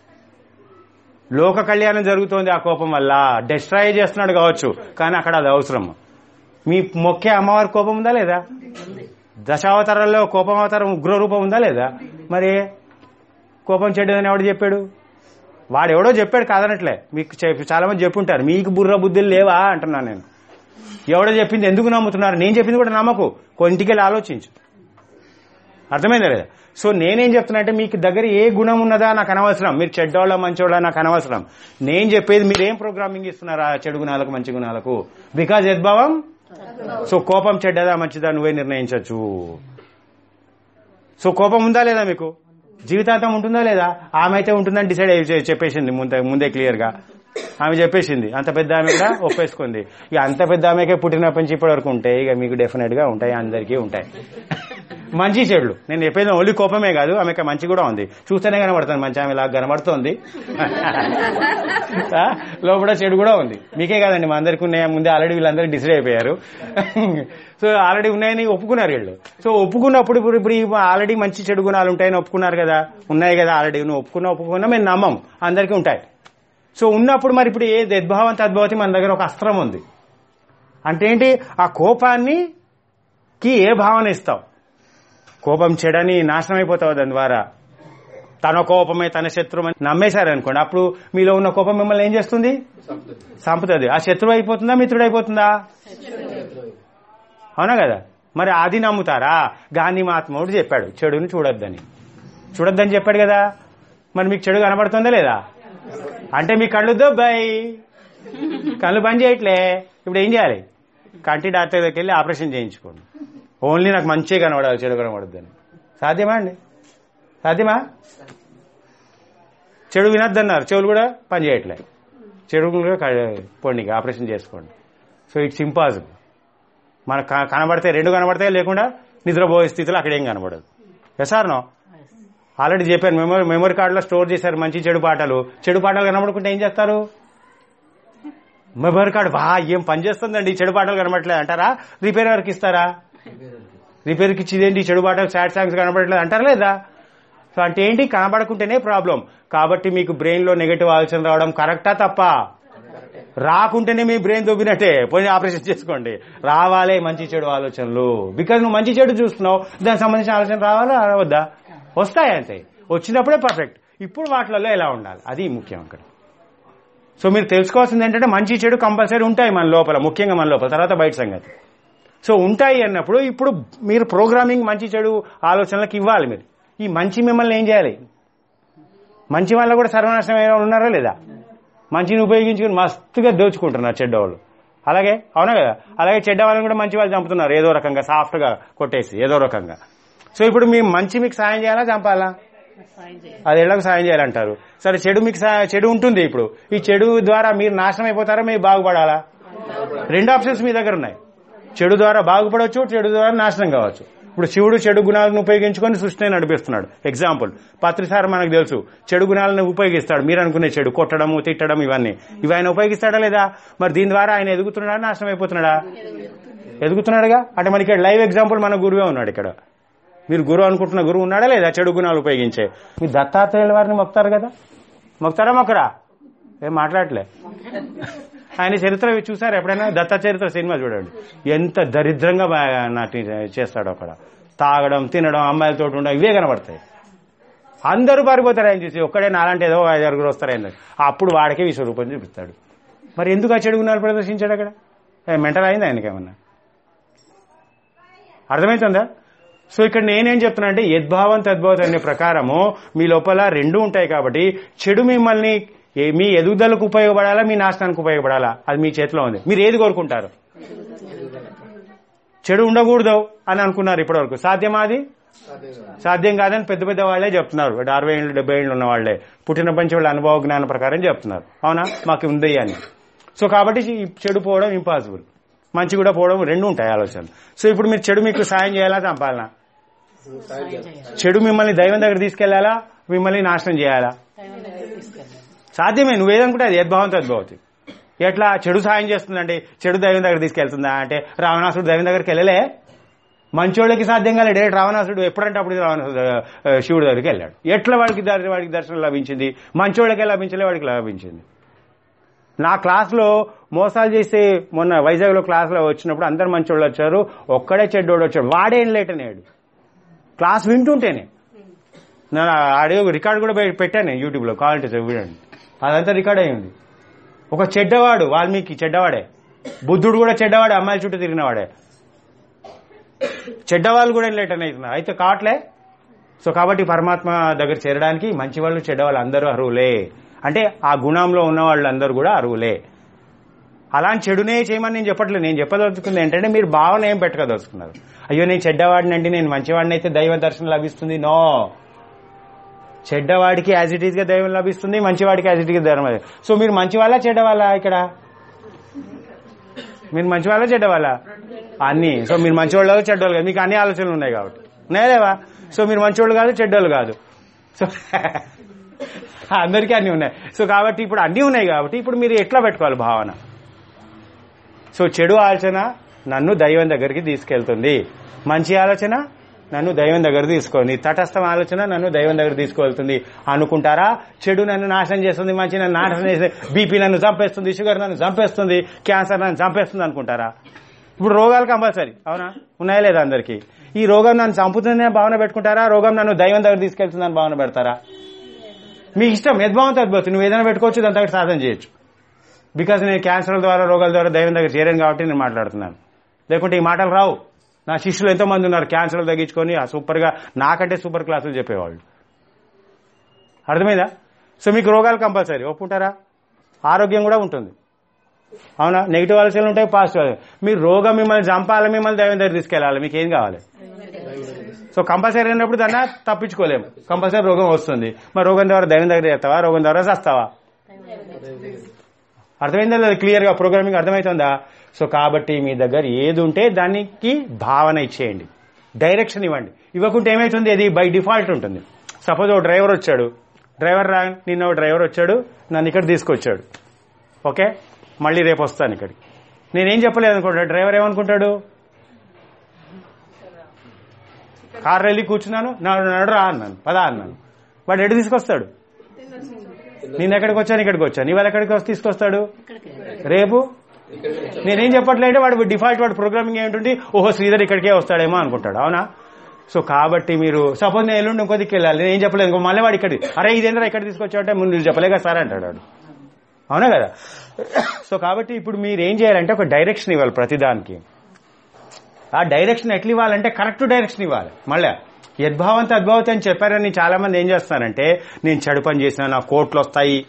లోక కళ్యాణం జరుగుతోంది ఆ కోపం వల్ల డెస్ట్రాయ్ చేస్తున్నాడు కావచ్చు కానీ అక్కడ అది అవసరం మీ మొక్కే అమ్మవారి కోపం ఉందా లేదా దశావతారాల్లో కోపం అవతారం ఉగ్ర రూపం ఉందా లేదా మరి కోపం చెడ్డదని ఎవడు చెప్పాడు వాడు ఎవడో చెప్పాడు కాదనట్లే మీకు చె- చాలా మంది చెప్పుంటారు మీకు బుర్ర బుద్ధులు లేవా అంటున్నాను నేను ఎవడో చెప్పింది ఎందుకు నమ్ముతున్నారు నేను చెప్పింది కూడా నమ్మకు కొంటికెళ్ళి ఆలోచించు అర్థమైందా లేదా సో నేనేం చెప్తున్నా అంటే మీకు దగ్గర ఏ గుణం ఉన్నదా నాకు అనవసరం మీరు చెడ్డోళ్ళ మంచోళ్ళ నాకు అనవసరం నేను చెప్పేది మీరు ఏం ప్రోగ్రామింగ్ ఇస్తున్నారా చెడు గుణాలకు మంచి గుణాలకు బికాజ్ యద్భావం సో కోపం చెడ్డదా మంచిదా నువ్వే నిర్ణయించవచ్చు సో కోపం ఉందా లేదా మీకు జీవితాంతం ఉంటుందా లేదా ఆమె అయితే ఉంటుందని డిసైడ్ అయ్యి చెప్పేసింది ముందే ముందే క్లియర్ గా ఆమె చెప్పేసింది అంత పెద్ద ఆమె కూడా ఒప్పేసుకుంది ఇక అంత పెద్ద ఆమెకే పుట్టినప్పటి నుంచి ఇప్పటి వరకు ఉంటాయి ఇక మీకు డెఫినెట్ గా ఉంటాయి అందరికీ ఉంటాయి మంచి చెడులు నేను చెప్పేది ఓన్లీ కోపమే కాదు ఆమెకి మంచి కూడా ఉంది చూస్తేనే కనబడుతుంది మంచి ఆమె లాగా కనబడుతోంది ఆ, లోపల చెడు కూడా ఉంది మీకే కాదండి మా అందరికి ఉన్నాయి ముందే ఆల్రెడీ వీళ్ళందరూ డిసైడ్ అయిపోయారు సో ఆల్రెడీ ఉన్నాయని ఒప్పుకున్నారు వీళ్ళు సో ఒప్పుకున్నప్పుడు ఇప్పుడు ఇప్పుడు ఆల్రెడీ మంచి చెడు గుణాలు ఉంటాయని ఒప్పుకున్నారు కదా ఉన్నాయి కదా ఆల్రెడీ నువ్వు ఒప్పుకున్నా ఒప్పుకున్నా మేము నమ్మం అందరికీ ఉంటాయి సో ఉన్నప్పుడు మరి ఇప్పుడు ఏ యద్భావం తద్భవతి మన దగ్గర ఒక అస్త్రం ఉంది అంటే ఏంటి ఆ కోపాన్ని కి ఏ భావన ఇస్తావు కోపం చెడని నాశనం అయిపోతావు దాని ద్వారా తన కోపమే తన శత్రువు అని నమ్మేశారు అనుకోండి అప్పుడు మీలో ఉన్న కోపం మిమ్మల్ని ఏం చేస్తుంది చంపుతుంది ఆ శత్రువు అయిపోతుందా మిత్రుడు అయిపోతుందా అవునా కదా మరి అది నమ్ముతారా గాంధీ మహాత్ముడు చెప్పాడు చెడుని చూడొద్దని చూడొద్దని చెప్పాడు కదా మరి మీకు చెడు కనబడుతుందా లేదా అంటే మీ కళ్ళు దొబ్బాయి కళ్ళు బంద్ చేయట్లే ఇప్పుడు ఏం చేయాలి కంటి డాక్టర్ దగ్గరికి వెళ్ళి ఆపరేషన్ చేయించుకోండి ఓన్లీ నాకు మంచిగా కనబడాలి చెడు కనబడద్దని సాధ్యమా అండి సాధ్యమా చెడు వినొద్దన్నారు చెవులు కూడా పని చేయట్లే చెడు కూడా క- పోండి ఇక ఆపరేషన్ చేసుకోండి సో ఇట్స్ ఇంపాసిబుల్ మన కనబడితే రెండు కనబడతాయి లేకుండా నిద్రపోయే స్థితిలో అక్కడ ఏం కనబడదు ఎసార్ నో ఆల్రెడీ చెప్పాను మెమరీ మెమరీ కార్డులో స్టోర్ చేశారు మంచి చెడు పాటలు చెడు పాటలు కనబడుకుంటే ఏం చేస్తారు మెమరీ కార్డు బా ఏం పని చేస్తుందండి ఈ చెడు పాటలు కనబడట్లేదు అంటారా రిపేర్ వర్క్ ఇస్తారా రిపేర్కి ఇచ్చేదేంటి ఈ చెడు పాటలు సాడ్ సాంగ్స్ కనబడట్లేదు అంటారా లేదా సో అంటే ఏంటి కనబడకుంటేనే ప్రాబ్లం కాబట్టి మీకు బ్రెయిన్ లో నెగటివ్ ఆలోచన రావడం కరెక్టా తప్ప రాకుంటేనే మీ బ్రెయిన్ దొబ్బినట్టే పోయి ఆపరేషన్ చేసుకోండి రావాలే మంచి చెడు ఆలోచనలు బికాజ్ నువ్వు మంచి చెడు చూస్తున్నావు దానికి సంబంధించిన ఆలోచన రావాలా రావద్దా వస్తాయి అంతే వచ్చినప్పుడే పర్ఫెక్ట్ ఇప్పుడు వాటిలలో ఎలా ఉండాలి అది ముఖ్యం అక్కడ సో మీరు తెలుసుకోవాల్సింది ఏంటంటే మంచి చెడు కంపల్సరీ ఉంటాయి మన లోపల ముఖ్యంగా మన లోపల తర్వాత బయట సంగతి సో ఉంటాయి అన్నప్పుడు ఇప్పుడు మీరు ప్రోగ్రామింగ్ మంచి చెడు ఆలోచనలకు ఇవ్వాలి మీరు ఈ మంచి మిమ్మల్ని ఏం చేయాలి మంచి వాళ్ళ కూడా సర్వనాశనం అయిన వాళ్ళు ఉన్నారా లేదా మంచిని ఉపయోగించుకుని మస్తుగా దోచుకుంటున్నారు చెడ్డవాళ్ళు అలాగే అవునా కదా అలాగే చెడ్డ వాళ్ళని కూడా మంచి వాళ్ళు చంపుతున్నారు ఏదో రకంగా సాఫ్ట్ గా కొట్టేసి ఏదో రకంగా సో ఇప్పుడు మీ మంచి మీకు సాయం చేయాలా చంపాలా సాయం చేయాలి అది ఎలాగో సాయం చేయాలంటారు సరే చెడు మీకు సా- చెడు ఉంటుంది ఇప్పుడు ఈ చెడు ద్వారా మీరు నాశనం అయిపోతారా మీరు బాగుపడాలా రెండు ఆప్షన్స్ మీ దగ్గర ఉన్నాయి చెడు ద్వారా బాగుపడవచ్చు చెడు ద్వారా నాశనం కావచ్చు ఇప్పుడు శివుడు చెడు గుణాలను ఉపయోగించుకొని సృష్టిని నడిపిస్తున్నాడు ఎగ్జాంపుల్ పత్రిసారి మనకు తెలుసు చెడు గుణాలను ఉపయోగిస్తాడు మీరు అనుకునే చెడు కొట్టడము తిట్టడం ఇవన్నీ ఇవి ఆయన ఉపయోగిస్తాడా లేదా మరి దీని ద్వారా ఆయన ఎదుగుతున్నాడా నాశనం అయిపోతున్నాడా ఎదుగుతున్నాడుగా అంటే మనకి ఇక్కడ లైవ్ ఎగ్జాంపుల్ మన గురువే ఉన్నాడు ఇక్కడ మీరు గురువు అనుకుంటున్న గురువు ఉన్నాడా లేదా చెడు గుణాలు ఉపయోగించే మీరు దత్తాత్రేయుల వారిని మొక్తారు కదా మొక్తారా మొక్కరా ఏం మాట్లాడలే ఆయన చరిత్ర చూసారు ఎప్పుడైనా దత్త చరిత్ర సినిమా చూడండి ఎంత దరిద్రంగా బా- నాటి చేస్తాడు అక్కడ తాగడం తినడం అమ్మాయిలతో ఉండడం ఇవే కనబడతాయి అందరూ పారిపోతారు ఆయన చూసి ఒక్కడే నాలంటే ఏదో ఐదారుగురు వస్తారు ఆయన అప్పుడు వాడికే విశ్వరూపం చూపిస్తాడు మరి ఎందుకు ఆ చెడు గుణాలు ప్రదర్శించాడు అక్కడ మెంటల్ అయింది ఆయనకేమన్నా అర్థమవుతుందా సో ఇక్కడ నేనేం చెప్తున్నా అంటే యద్భావం తద్భావం అనే ప్రకారము మీ లోపల రెండు ఉంటాయి కాబట్టి చెడు మిమ్మల్ని ఏ- మీ ఎదుగుదలకు ఉపయోగపడాలా మీ నాశనానికి ఉపయోగపడాలా అది మీ చేతిలో ఉంది మీరు ఏది కోరుకుంటారు చెడు ఉండకూడదు అని అనుకున్నారు ఇప్పటివరకు సాధ్యమా అది సాధ్యం కాదని పెద్ద పెద్ద వాళ్ళే చెప్తున్నారు అంటే అరవై ఏళ్ళు డెబ్బై ఏళ్ళు ఉన్న వాళ్ళే పుట్టిన పంచి వాళ్ళ అనుభవ జ్ఞానం ప్రకారం చెప్తున్నారు అవునా మాకు ఉంది అని సో కాబట్టి ఈ చెడు పోవడం ఇంపాసిబుల్ మంచి కూడా పోవడం రెండు ఉంటాయి ఆలోచనలు సో ఇప్పుడు మీరు చెడు మీకు సాయం చేయాలా చంపాలనా సాయం చేయాలి చెడు మిమ్మల్ని దైవం దగ్గర తీసుకెళ్లాలా మిమ్మల్ని నాశనం చేయాలా దైవం దగ్గరికి తీసుకెళ్ళాలి సాధ్యమే నువ్వేదనుకుంటే అది యద్భావం తద్భవతి ఎట్లా చెడు సాయం చేస్తుందంటే చెడు దైవం దగ్గర తీసుకెళ్తుందా అంటే రావణాసుడు దైవం దగ్గరికి వెళ్ళలే మంచోళ్ళకి సాధ్యం కాలే డైరెక్ట్ రావణాసుడు ఎప్పుడంటే అప్పుడు రావణాసుడు ఆ, శివుడి దగ్గరికి వెళ్ళాడు ఎట్లా వాడికి దర్- వాడికి దర్శనం లభించింది మంచోళ్ళకే లభించలే వాడికి లభించింది నా క్లాస్లో మోసాలు చేస్తే మొన్న వైజాగ్లో క్లాస్లో వచ్చినప్పుడు అందరు మంచోళ్ళు వచ్చారు ఒక్కడే చెడ్డోడు వచ్చాడు వాడేం లేట్ అనేడు క్లాస్ వింటుంటేనే నేను ఆడియో రికార్డు కూడా పె- పెట్టాను నేను యూట్యూబ్లో కావాలంటే చూడండి అదంతా రికార్డ్ అయ్యింది ఒక చెడ్డవాడు వాల్మీకి చెడ్డవాడే బుద్ధుడు కూడా చెడ్డవాడే అమ్మాయిల చుట్టూ తిరిగినవాడే చెడ్డవాళ్ళు కూడా లేట్ అని అవుతున్నారు అయితే కావట్లే సో కాబట్టి పరమాత్మ దగ్గర చేరడానికి మంచి వాళ్ళు చెడ్డవాళ్ళు అందరూ అర్హులే అంటే ఆ గుణంలో ఉన్న వాళ్ళందరూ కూడా అర్హులే అలాంటి చెడునే చేయమని నేను చెప్పట్లేదు నేను చెప్పదలుచుకుంది ఏంటంటే మీరు భావన ఏం పెట్టకదలుచుకున్నారు అయ్యో నేను చెడ్డవాడినండి నేను మంచివాడిని అయితే దైవ దర్శనం లభిస్తుంది నో చెడ్డవాడికి యాజ్ ఇట్ ఈస్ గా దైవం లభిస్తుంది మంచివాడికి యాజ్ ఇట్ ఈస్ ధర్మ సో మీరు మంచి వాళ్ళ చెడ్డ వాళ్ళ ఇక్కడ మీరు మంచి వాళ్ళ చెడ్డ వాళ్ళ అన్ని సో మీరు మంచివాళ్ళు కాదు చెడ్డవాళ్ళు కాదు మీకు అన్ని ఆలోచనలు ఉన్నాయి కాబట్టి ఉన్నాయలేవా సో మీరు మంచివాళ్ళు కాదు చెడ్డోళ్ళు కాదు సో అందరికీ అన్ని ఉన్నాయి సో కాబట్టి ఇప్పుడు అన్ని ఉన్నాయి కాబట్టి ఇప్పుడు మీరు ఎట్లా పెట్టుకోవాలి భావన సో చెడు ఆలోచన నన్ను దైవం దగ్గరికి తీసుకెళ్తుంది మంచి ఆలోచన నన్ను దైవం దగ్గర తీసుకుంది తటస్థం ఆలోచన నన్ను దైవం దగ్గర తీసుకువెళ్తుంది అనుకుంటారా చెడు నన్ను నాశనం చేస్తుంది మంచి నన్ను నాశనం చేస్తుంది బీపీ నన్ను చంపేస్తుంది షుగర్ నన్ను చంపేస్తుంది క్యాన్సర్ నన్ను చంపేస్తుంది అనుకుంటారా ఇప్పుడు రోగాలు కంపల్సరీ అవునా ఉన్నాయా లేదా అందరికి ఈ రోగం నన్ను చంపుతుందనే భావన పెట్టుకుంటారా రోగం నన్ను దైవం దగ్గర తీసుకెళ్తుందని భావన పెడతారా మీ ఇష్టం యద్భావం తద్భవతి నువ్వు ఏదైనా పెట్టుకోవచ్చు దాని దగ్గర సాధన చేయొచ్చు బికాస్ నేను క్యాన్సర్ ద్వారా రోగాల ద్వారా దైవం దగ్గర చేరాను కాబట్టి నేను మాట్లాడుతున్నాను లేకుంటే ఈ మాటలు రావు నా శిష్యులు ఎంతో మంది ఉన్నారు క్యాన్సర్ తగ్గించుకొని ఆ సూపర్ గా నాకంటే సూపర్ క్లాసులు చెప్పేవాళ్ళు అర్థమైందా సో మీకు రోగాలు కంపల్సరీ ఒప్పుకుంటారా ఆరోగ్యం కూడా ఉంటుంది అవునా నెగిటివ్ ఆలోచనలు ఉంటాయి పాజిటివ్ ఆలోచనలు. మీరు రోగం మిమ్మల్ని చంపాలి మిమ్మల్ని దైవం దగ్గర తీసుకెళ్ళాలి మీకు ఏం కావాలి సో కంపల్సరీ అయినప్పుడు దాన్ని తప్పించుకోలేము కంపల్సరీ రోగం వస్తుంది మరి రోగం ద్వారా దైవం దగ్గర చేస్తావా రోగం ద్వారా చస్తావా అర్థమైందా లేదా క్లియర్ గా ప్రోగ్రామింగ్ అర్థమవుతుందా సో కాబట్టి మీ దగ్గర ఏది ఉంటే దానికి భావన ఇచ్చేయండి డైరెక్షన్ ఇవ్వండి ఇవ్వకుంటే ఏమైతుంది అది బై డిఫాల్ట్ ఉంటుంది సపోజ్ ఒక డ్రైవర్ వచ్చాడు డ్రైవర్ రా నిన్న ఒక డ్రైవర్ వచ్చాడు నన్ను ఇక్కడ తీసుకొచ్చాడు ఓకే మళ్ళీ రేపు వస్తాను ఇక్కడికి నేనేం చెప్పలేదు అనుకుంటా డ్రైవర్ ఏమనుకుంటాడు కార్ వెళ్ళి కూర్చున్నాను నడు నడు రా అన్నాను పదా అన్నాను వాడు ఎటు తీసుకొస్తాడు నేను ఎక్కడికి వచ్చాను ఇక్కడికి వచ్చాను ఇవాళ ఎక్కడికి వచ్చి తీసుకొస్తాడు ఇక్కడికి రేపు నేనేం చెప్పట్లేంటే వాడు డిఫాల్ట్ వాడు ప్రోగ్రామింగ్ ఏంటుంది ఓహో శ్రీధర్ ఇక్కడికే వస్తాడేమో అనుకుంటాడు అవునా సో కాబట్టి మీరు సపోజ్ నేను ఎల్లుండి ఇంకో దిక్కు వెళ్ళాలి నేను ఏం చెప్పలేదు ఇంకో మళ్ళీ వాడు ఇక్కడ అరే ఇదేంద్రా ఇక్కడ తీసుకొచ్చావంటే ముందు నువ్వు చెప్పలే కదా సార్ అంటాడు వాడు అవునా కదా సో కాబట్టి ఇప్పుడు మీరు ఏం చేయాలంటే ఒక డైరెక్షన్ ఇవ్వాలి ప్రతిదానికి ఆ డైరెక్షన్ ఎట్లా ఇవ్వాలంటే కరెక్ట్ డైరెక్షన్ ఇవ్వాలి మళ్ళీ యద్భావం తద్భావతి అని చెప్పారని చాలా మంది ఏం చేస్తారంటే నేను చెడు పని చేసిన నా కోట్లు వస్తాయి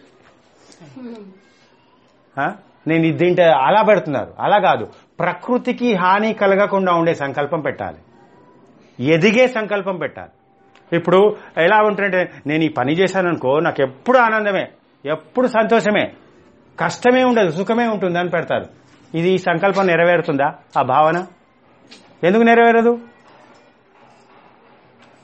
ఆ? నేను ఇది తింటే అలా పెడుతున్నారు అలా కాదు ప్రకృతికి హాని కలగకుండా ఉండే సంకల్పం పెట్టాలి ఎదిగే సంకల్పం పెట్టాలి ఇప్పుడు ఎలా ఉంటుందంటే నేను ఈ పని చేశాననుకో నాకు ఎప్పుడు ఆనందమే ఎప్పుడు సంతోషమే కష్టమే ఉండదు సుఖమే ఉంటుంది అని పెడతారు ఇది ఈ సంకల్పం నెరవేరుతుందా ఆ భావన ఎందుకు నెరవేరదు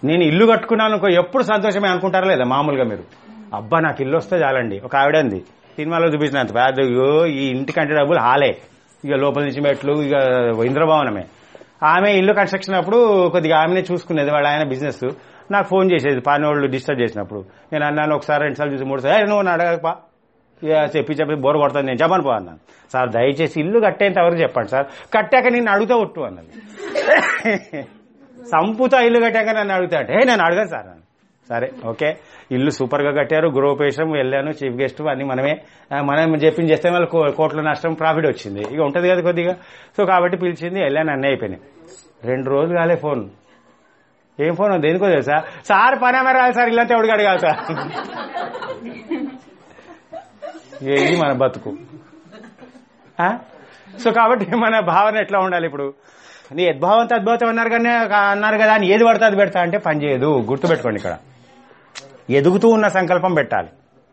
నేను ఇల్లు కట్టుకున్నాను అనుకో ఎప్పుడు సంతోషమే అనుకుంటారా లేదా మామూలుగా మీరు అబ్బా నాకు ఇల్లు వస్తే చాలండి ఒక ఆవిడ ఉంది సినిమాలో చూపించినంత పెద్ద అయ్యో ఈ ఇంటికంటే డబ్బులు హాలే ఇక లోపల నుంచి మెట్లు ఇక ఇంద్రభవనమే ఆమె ఇల్లు కన్స్ట్రక్షన్ అప్పుడు కొద్దిగా ఆమెనే చూసుకునేది వాళ్ళ ఆయన బిజినెస్ నాకు ఫోన్ చేసేది పని వాళ్ళు డిస్టర్బ్ చేసినప్పుడు నేను అన్నాను ఒకసారి రెండు సార్లు చూసి మూడు సార్లు "ఏయ్, నువ్వు నన్ను అడగపా ఇక చెప్పి చెప్పి బోర్ కొడుతుంది నేను చెప్పను పో అన్నాను సార్ దయచేసి ఇల్లు కట్టేంత వరకు చెప్పండి సార్ కట్టాక నిన్ను అడుగుతా ఒట్టు అన్నది సంపుతా ఇల్లు కట్టాక నన్ను అడుగుతా అంటే "ఏ, నేను అడగను సార్ అన్నాను. సరే ఓకే ఇల్లు సూపర్ గా కట్టారు గృహపేషం వెళ్ళాను చీఫ్ గెస్ట్ అన్ని మనమే ఆ, మనం చెప్పింది చేస్తే వాళ్ళ కోట్ల నష్టం ప్రాఫిట్ వచ్చింది ఇక ఉంటది కదా కొద్దిగా సో కాబట్టి పిలిచింది వెళ్ళాను అన్నీ అయిపోయినాయి రెండు రోజులు కాలే ఫోన్ ఏం ఫోన్ దేనికో తెలుసా సార్ పని అమ్మ రాదు సార్ ఇల్లంతా ఎవడికి అడగాలి సార్ ఇది మన బతుకు ఆ? సో కాబట్టి మన భావన ఎట్లా ఉండాలి ఇప్పుడు నీ యద్భావం తద్భావం అన్నారు కానీ అన్నారు కదా అని ఏది పడితే అది పెడతా అంటే పని చేయదు గుర్తుపెట్టుకోండి ఇక్కడ ఎదుగుతూ ఉన్న సంకల్పం పెట్టాలి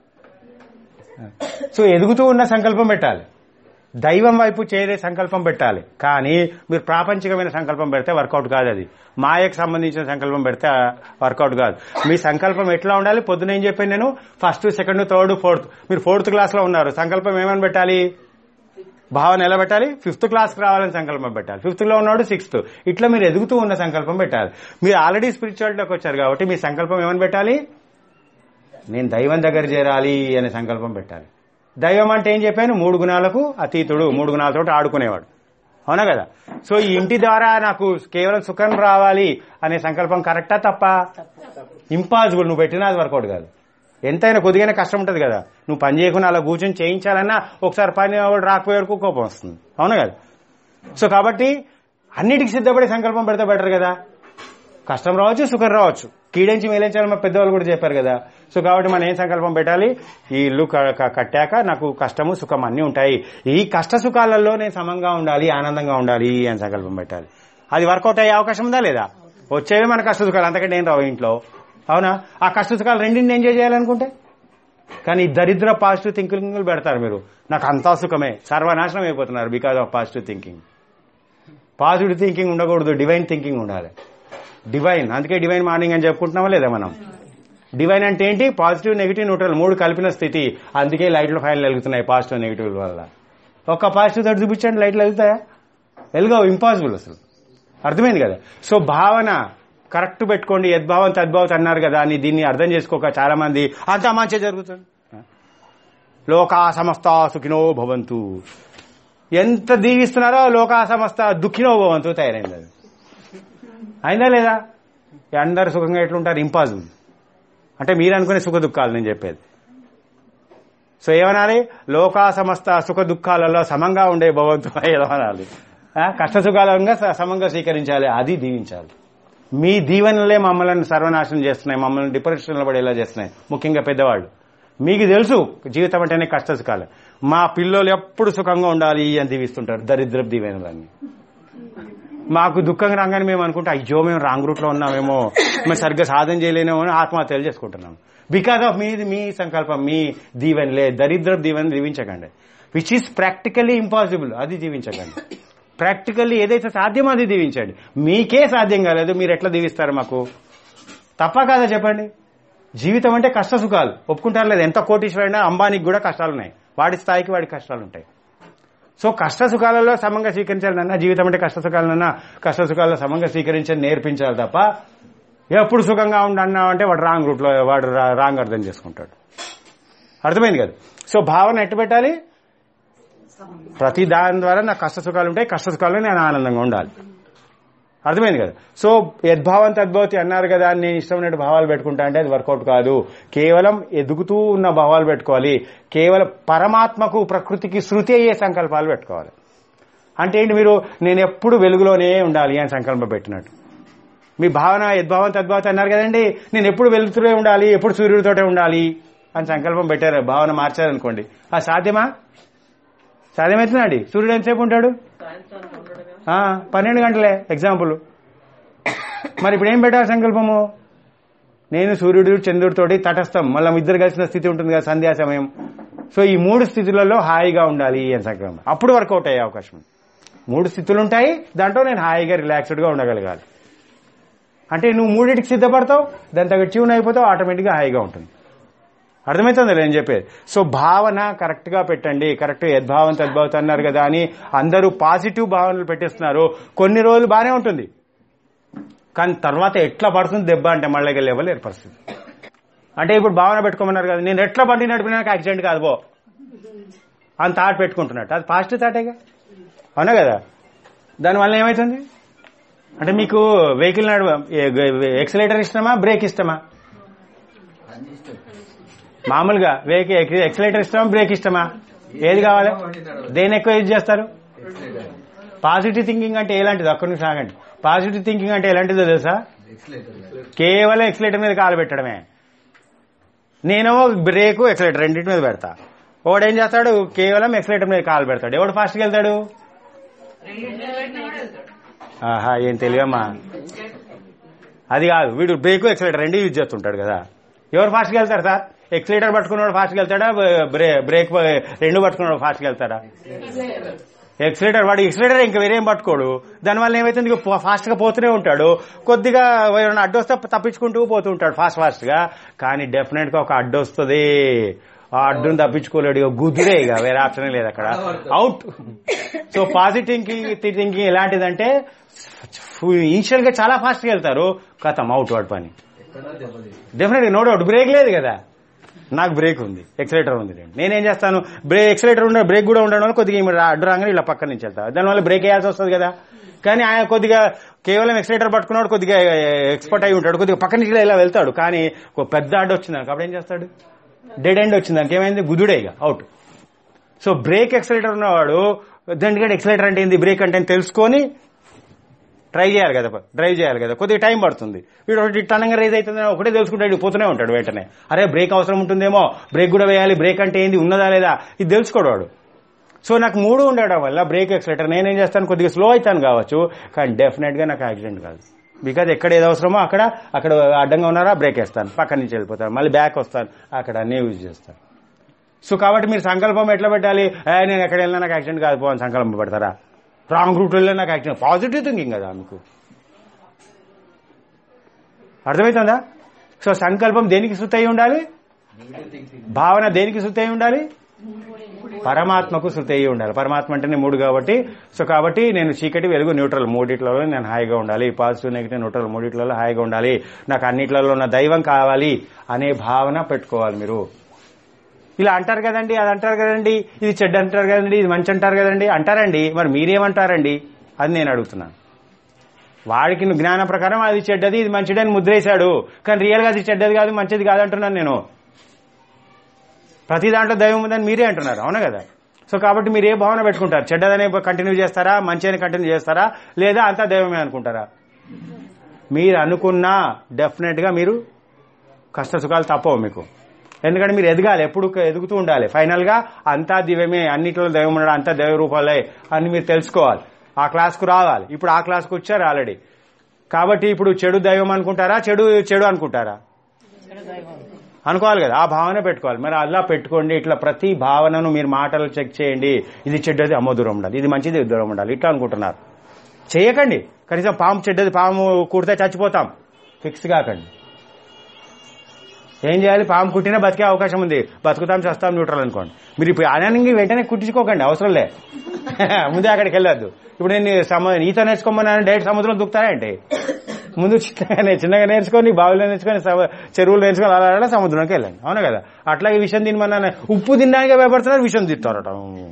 సో ఎదుగుతూ ఉన్న సంకల్పం పెట్టాలి దైవం వైపు చేరే సంకల్పం పెట్టాలి కానీ మీరు ప్రాపంచికమైన సంకల్పం పెడితే వర్కౌట్ కాదు అది మాయకు సంబంధించిన సంకల్పం పెడితే వర్కౌట్ కాదు మీ సంకల్పం ఎట్లా ఉండాలి పొద్దున ఏం చెప్పాను నేను ఫస్ట్ సెకండ్ థర్డ్ ఫోర్త్ మీరు ఫోర్త్ క్లాస్ లో ఉన్నారు సంకల్పం ఏమని పెట్టాలి భావన ఎలా పెట్టాలి ఫిఫ్త్ క్లాస్కి రావాలని సంకల్పం పెట్టాలి ఫిఫ్త్ లో ఉన్నాడు సిక్స్త్ ఇట్లా మీరు ఎదుగుతూ ఉన్న సంకల్పం పెట్టాలి మీరు ఆల్రెడీ స్పిరిచువాలిటీలోకి వచ్చారు కాబట్టి మీ సంకల్పం ఏమని పెట్టాలి నేను దైవం దగ్గర చేరాలి అనే సంకల్పం పెట్టాలి దైవం అంటే ఏం చెప్పాను మూడు గుణాలకు అతీతుడు మూడు గుణాలతో ఆడుకునేవాడు అవునా కదా సో ఈ ఇంటి ద్వారా నాకు కేవలం సుఖం రావాలి అనే సంకల్పం కరెక్టా తప్ప ఇంపాసిబుల్ నువ్వు పెట్టినా అది వర్కౌట్ కాదు ఎంతైనా కొద్దిగానే కష్టం ఉంటుంది కదా నువ్వు పని చేయకుండా అలా కూర్చొని చేయించాలన్నా ఒకసారి పని వాడు రాకపోయే వరకు కోపం వస్తుంది అవునా కదా సో కాబట్టి అన్నిటికి సిద్ధపడే సంకల్పం పెడితే బెటర్ కదా కష్టం రావచ్చు సుఖం రావచ్చు కీడించి మేలించాలని మా పెద్దవాళ్ళు కూడా చెప్పారు కదా సో కాబట్టి మనం ఏం సంకల్పం పెట్టాలి ఈ ఇల్లు క- క- కట్టాక నాకు కష్టము సుఖం అన్నీ ఉంటాయి ఈ కష్ట సుఖాలలో నేను సమంగా ఉండాలి ఆనందంగా ఉండాలి అని సంకల్పం పెట్టాలి అది వర్కౌట్ అయ్యే అవకాశం ఉందా లేదా వచ్చేవి మన కష్ట సుఖాలు అంతకంటే ఏం రావు ఇంట్లో అవునా ఆ కష్ట సుఖాలు రెండింటిని ఎంజాయ్ చేయాలనుకుంటే కానీ ఈ దరిద్ర పాజిటివ్ థింకింగ్ పెడతారు మీరు నాకు అంతా సుఖమే సర్వనాశనం అయిపోతున్నారు because of positive thinking positive thinking ఉండకూడదు డివైన్ థింకింగ్ ఉండాలి డివైన్ అందుకే డివైన్ మార్నింగ్ అని చెప్పుకుంటున్నామా లేదా మనం డివైన్ అంటే ఏంటి పాజిటివ్ నెగిటివ్ న్యూట్రల్ మూడు కలిపిన స్థితి అందుకే లైట్లు ఫైల్ వెలుగుతున్నాయి పాజిటివ్ నెగిటివ్ వల్ల ఒక్క పాజిటివ్ తోటి చూపించండి లైట్లు వెళ్తాయా వెలుగవు ఇంపాసిబుల్ అసలు అర్థమైంది కదా సో భావన కరెక్ట్ పెట్టుకోండి యద్భావం తద్భావం అన్నారు కదా అని దీన్ని అర్థం చేసుకోక చాలా మంది అంతా మంచి జరుగుతుంది లోకా సమస్త సుఖినో భవంతు ఎంత దీవిస్తున్నారో లోకా సమస్త దుఃఖినో భవంతు తయారైంది అది అయిందా లేదా ఈ అందరు సుఖంగా ఎట్లుంటారు ఇంపాసిబుల్ అంటే మీరు అనుకునే సుఖ దుఃఖాలు నేను చెప్పేది సో ఏమనాలి లోకా సమస్త సుఖ దుఃఖాలలో సమంగా ఉండే భవంతు ఏదో అనాలి ఆ, కష్ట సుఖాలంగా స- సమంగా స్వీకరించాలి అది దీవించాలి మీ దీవెనలే మమ్మల్ని సర్వనాశనం చేస్తున్నాయి మమ్మల్ని డిప్రెషన్లో పడేలా చేస్తున్నాయి ముఖ్యంగా పెద్దవాళ్ళు మీకు తెలుసు జీవితం అంటేనే కష్ట సుఖాలు మా పిల్లలు ఎప్పుడు సుఖంగా ఉండాలి అని దీవిస్తుంటారు దరిద్రపు దీవెనలన్నీ మాకు దుఃఖంగా రాగానే మేము అనుకుంటే అయ్యో మేము రాంగ్ రూట్ లో ఉన్నామేమో మేము సరిగ్గా సాధన చేయలేమో అని ఆత్మహత్యలు చేసుకుంటున్నాం బికాస్ ఆఫ్ మీ మీ సంకల్పం మీ దీవెనలే దరిద్ర దీవెన దీవించకండి విచ్ ఈస్ ప్రాక్టికల్లీ ఇంపాసిబుల్ అది దీవించకండి ప్రాక్టికల్లీ ఏదైతే సాధ్యమో అది దీవించండి మీకే సాధ్యం కాలేదు మీరు ఎట్లా దీవిస్తారు మాకు తప్ప కాదా చెప్పండి జీవితం అంటే కష్ట సుఖాలు ఒప్పుకుంటారు లేదు ఎంత కోటీశ్వరైనా అంబానీకి కూడా కష్టాలు ఉన్నాయి వాడి స్థాయికి వాడికి కష్టాలు ఉంటాయి సో కష్ట సుఖాలలో సమంగా స్వీకరించాలన్నా జీవితం అంటే కష్ట సుఖాలన్నా కష్ట సుఖాలలో సమంగా స్వీకరించని నేర్పించాలి తప్ప ఎప్పుడు సుఖంగా ఉండన్నా అంటే వాడు రాంగ్ రూట్లో వాడు రా- రాంగ్ అర్థం చేసుకుంటాడు అర్థమైంది కదా సో భావన ఎట్టు పెట్టాలి ప్రతి దాని ద్వారా నాకు కష్ట సుఖాలు ఉంటాయి కష్ట సుఖాల్లో నేను ఆనందంగా ఉండాలి అర్థమైంది కదా సో యద్భావం తద్భవతి అన్నారు కదా అని నేను ఇష్టమైన భావాలు పెట్టుకుంటా అంటే అది వర్కౌట్ కాదు కేవలం ఎదుగుతూ ఉన్న భావాలు పెట్టుకోవాలి కేవలం పరమాత్మకు ప్రకృతికి శృతి అయ్యే సంకల్పాలు పెట్టుకోవాలి అంటే ఏంటి మీరు నేను ఎప్పుడు వెలుగులోనే ఉండాలి అని సంకల్పం పెట్టినట్టు మీ భావన యద్భావం తద్భావం అన్నారు కదండి నేను ఎప్పుడు వెలుగుతూనే ఉండాలి ఎప్పుడు సూర్యుడితోటే ఉండాలి అని సంకల్పం పెట్టారు భావన మార్చారనుకోండి ఆ సాధ్యమా సాధ్యమవుతుందండి సూర్యుడు ఎంతసేపు ఉంటాడు సాయంత్రానికి ఉండడుగా ఆ, పన్నెండు గంటలే ఎగ్జాంపుల్ మరి ఇప్పుడు ఏం పెట్టాలి సంకల్పము నేను సూర్యుడు చంద్రుడితోటి తటస్థం మళ్ళీ ఇద్దరు కలిసిన స్థితి ఉంటుంది కదా సంధ్యా సమయం సో ఈ మూడు స్థితులలో హాయిగా ఉండాలి అని సంకల్పం అప్పుడు వర్కౌట్ అయ్యే అవకాశం ఉంది మూడు స్థితులు ఉంటాయి దాంట్లో నేను హాయిగా రిలాక్స్డ్ గా ఉండగలగాలి అంటే నువ్వు మూడింటికి సిద్ధపడతావు దాని తగ్గ ట్యూన్ అయిపోతావు ఆటోమేటిక్గా హాయిగా ఉంటుంది అర్థమవుతుంది నేను చెప్పేది సో భావన కరెక్ట్ గా పెట్టండి కరెక్ట్ యద్భావం తద్భావం అన్నారు కదా అని అందరూ పాజిటివ్ భావనలు పెట్టేస్తున్నారు కొన్ని రోజులు బాగానే ఉంటుంది కానీ తర్వాత ఎట్లా పడుతుంది దెబ్బ అంటే మళ్ళీ లెవెల్ పరిస్థితి అంటే ఇప్పుడు భావన పెట్టుకోమన్నారు కదా నేను ఎట్లా బండి నడిపినా నాకు యాక్సిడెంట్ కాదు బో అని థాట్ పెట్టుకుంటున్నట్టు అది పాజిటివ్ థాటేగా అవునా కదా దానివల్ల ఏమవుతుంది అంటే మీకు వెహికల్ నడవ ఎక్సలేటర్ ఇష్టమా బ్రేక్ ఇష్టమా అన్ని ఇష్టం మామూలుగా వెహికల్ ఎక్సలేటర్ ఇష్టమా బ్రేక్ ఇష్టమా ఏది కావాలి దేని ఎక్కువ యూజ్ చేస్తారు ఎక్సలేటర్ పాజిటివ్ థింకింగ్ అంటే ఎలాంటిది ఒక్క నిమిషం ఆగండి పాజిటివ్ థింకింగ్ అంటే ఎలాంటిదో తెలుసా ఎక్సలేటర్ కేవలం ఎక్సలేటర్ మీద కాలు పెట్టడమే నేనేమో బ్రేక్ ఎక్సలేటర్ రెండింటి మీద పెడతా వాడు ఏం చేస్తాడు కేవలం ఎక్సలేటర్ మీద కాలు పెడతాడు ఎవడు ఫాస్ట్కి వెళ్తాడు ఆహా ఏం తెలియమ్మా అది కాదు వీడు బ్రేక్ ఎక్సలేటర్ రెండు యూజ్ చేస్తుంటాడు కదా ఎవరు ఫాస్ట్కి వెళ్తారు సార్ ఎక్సలేటర్ పట్టుకున్నవాడు ఫాస్ట్కి వెళ్తాడా బ్రే- బ్రేక్ రెండు పట్టుకున్నవాడు ఫాస్ట్కి వెళ్తాడా ఎక్సలేటర్ వాడు ఎక్సలేటర్ ఇంకా వేరేం పట్టుకోడు దానివల్ల ఏమైతుంది ఇక పో- ఫాస్ట్ గా పోతూనే ఉంటాడు కొద్దిగా ఎవరైనా అడ్డు వస్తే తప్పించుకుంటూ పోతూ ఉంటాడు ఫాస్ట్ ఫాస్ట్ గా కానీ డెఫినెట్ గా ఒక అడ్డు వస్తుంది ఆ అడ్డును తప్పించుకోలేడు ఇక గుద్దురే ఇక వేరే ఆప్షన్ లేదు అక్కడ అవుట్ సో పాజిటివ్ థింకింగ్ ఎలాంటిదంటే ఇనిషియల్ గా చాలా ఫాస్ట్ గా వెళ్తారు కథం అవుట్ వాడి పని ఎక్కడో దెబ్బలు డెఫినెట్ నో డౌట్ బ్రేక్ లేదు కదా నాకు బ్రేక్ ఉంది ఎక్సలేటర్ ఉంది నేను నేనేం చేస్తాను బ్రేక్ ఎక్సలేటర్ ఉండే బ్రేక్ కూడా ఉండడం వల్ల కొద్దిగా ఈమె రా- అడ్డు రాగానే ఇలా పక్కన నుంచి వెళ్తా దానివల్ల బ్రేక్ వేయాల్సి వస్తుంది కదా కానీ ఆయన కొద్దిగా కేవలం ఎక్సలేటర్ పట్టుకున్నాడు కొద్దిగా ఎక్స్పర్ట్ అయి ఉంటాడు కొద్దిగా పక్క నుంచి ఇలా వెళ్తాడు కానీ ఒక పెద్ద అడ్డు వచ్చింది అనుకో అప్పుడు ఏం చేస్తాడు డెడ్ ఎండ్ వచ్చింది దానికి ఏమైంది గుద్దుడే ఇక అవుట్ సో బ్రేక్ ఎక్సలేటర్ ఉన్నవాడు దానికంటే ఎక్సలేటర్ అంటే ఏంది బ్రేక్ అంటే ఏంది తెలుసుకొని ట్రై చేయాలి కదా డ్రైవ్ చేయాలి కదా కొద్దిగా టైం పడుతుంది వీడు ఒకటి టనంగా రైజ్ అవుతుంది ఒకటే తెలుసుకుంటాడు పోతూనే ఉంటాడు వెంటనే అరే బ్రేక్ అవసరం ఉంటుందేమో బ్రేక్ కూడా వేయాలి బ్రేక్ అంటే ఏంది ఉన్నదా లేదా ఇది తెలుసుకోడు వాడు సో నాకు మూడు ఉండడం వల్ల బ్రేక్ ఎక్సలేటర్ నేనేం చేస్తాను కొద్దిగా స్లో అవుతాను కావచ్చు కానీ డెఫినెట్ గా నాకు యాక్సిడెంట్ కాదు బికాజ్ ఎక్కడ ఏది అవసరమో అక్కడ అక్కడ అడ్డంగా ఉన్నారా బ్రేక్ వేస్తాను పక్క నుంచి వెళ్ళిపోతాను మళ్ళీ బ్యాక్ వస్తాను అక్కడ అన్నీ యూజ్ చేస్తాను సో కాబట్టి మీరు సంకల్పం ఎట్లా పెట్టాలి "ఏ, నేను ఎక్కడ వెళ్ళినా నాకు యాక్సిడెంట్ కాదు పో" అని సంకల్పం పెడతారా రాంగ్ రూట్ వెళ్ళినా నాకు యాక్సిడెంట్ పాజిటివ్ థింకింగ్ కదా మీకు అర్థమవుతుందా సో సంకల్పం దేనికి సుత్తి అయి ఉండాలి నెగిటివ్ థింకింగ్ భావన దేనికి శృతి అయి ఉండాలి పరమాత్మకు శృతి అయి ఉండాలి పరమాత్మ అంటేనే మూడు కాబట్టి సో కాబట్టి నేను చీకటి వెలుగు న్యూట్రల్ మూడిట్లలో నేను హాయిగా ఉండాలి పాజిటివ్ నెగిటివ్ న్యూట్రల్ మూడిట్లలో హాయిగా ఉండాలి నాకు అన్నిట్లలో ఉన్న దైవం కావాలి అనే భావన పెట్టుకోవాలి మీరు ఇలా అంటారు కదండి అది అంటారు కదండి ఇది చెడ్డ అంటారు కదండి ఇది మంచి అంటారు కదండి అంటారండి మరి మీరేమంటారండి అది నేను అడుగుతున్నాను వాడికి జ్ఞానం ప్రకారం అది చెడ్డది ఇది మంచిది అని ముద్రేశాడు కానీ రియల్ గా అది చెడ్డది కాదు మంచిది కాదు అంటున్నాను నేను ప్రతి దాంట్లో దైవం ఉందని మీరే అంటున్నారు అవునా కదా సో కాబట్టి మీరు ఏ భావన పెట్టుకుంటారు చెడ్డదనే కంటిన్యూ చేస్తారా మంచి అని కంటిన్యూ చేస్తారా లేదా అంతా దైవమే అనుకుంటారా మీరు అనుకున్నా డెఫినెట్ గా మీరు కష్ట సుఖాలు తప్పవు మీకు ఎందుకంటే మీరు ఎదగాలి ఎప్పుడు ఎదుగుతూ ఉండాలి ఫైనల్ గా అంతా దివ్యమే అన్నిట్లో దైవం ఉండడం అంతా దైవ రూపాలే అని మీరు తెలుసుకోవాలి ఆ క్లాస్కు రావాలి ఇప్పుడు ఆ క్లాస్కు వచ్చారు ఆల్రెడీ కాబట్టి ఇప్పుడు చెడు దైవం అనుకుంటారా చెడు చెడు అనుకుంటారా అనుకోవాలి కదా ఆ భావన పెట్టుకోవాలి మరి అలా పెట్టుకోండి ఇట్లా ప్రతి భావనను మీరు మాటలు చెక్ చేయండి ఇది చెడ్డది అమ్మో దూరం ఉండాలి ఇది మంచిది దూరం ఉండాలి ఇట్లా అనుకుంటున్నారు చేయకండి కనీసం పాము చెడ్డది పాము కుడితే చచ్చిపోతాం ఫిక్స్ కాకండి ఏం చేయాలి పాము కుట్టినా బతికే అవకాశం ఉంది బతుకుతాం చేస్తాం న్యూట్రల్ అనుకోండి మీరు ఇప్పుడు అనానికి వెంటనే కుట్టించుకోకండి అవసరం లే ముందే అక్కడికి వెళ్ళొద్దు ఇప్పుడు నేను సమ ఈత నేర్చుకోమని డైరెక్ట్ సముద్రం దుక్కుతారా ఏంటి ముందు చిన్నగా చిన్నగా నేర్చుకొని బావిలో నేర్చుకొని సమ- చెరువులు నేర్చుకొని అలా అలా సముద్రంకి వెళ్ళండి అవునా కదా అట్లా ఈ విషయం తినమన్నా ఉప్పు తినడానికి భయపడుతున్నారు విషయం తింటారట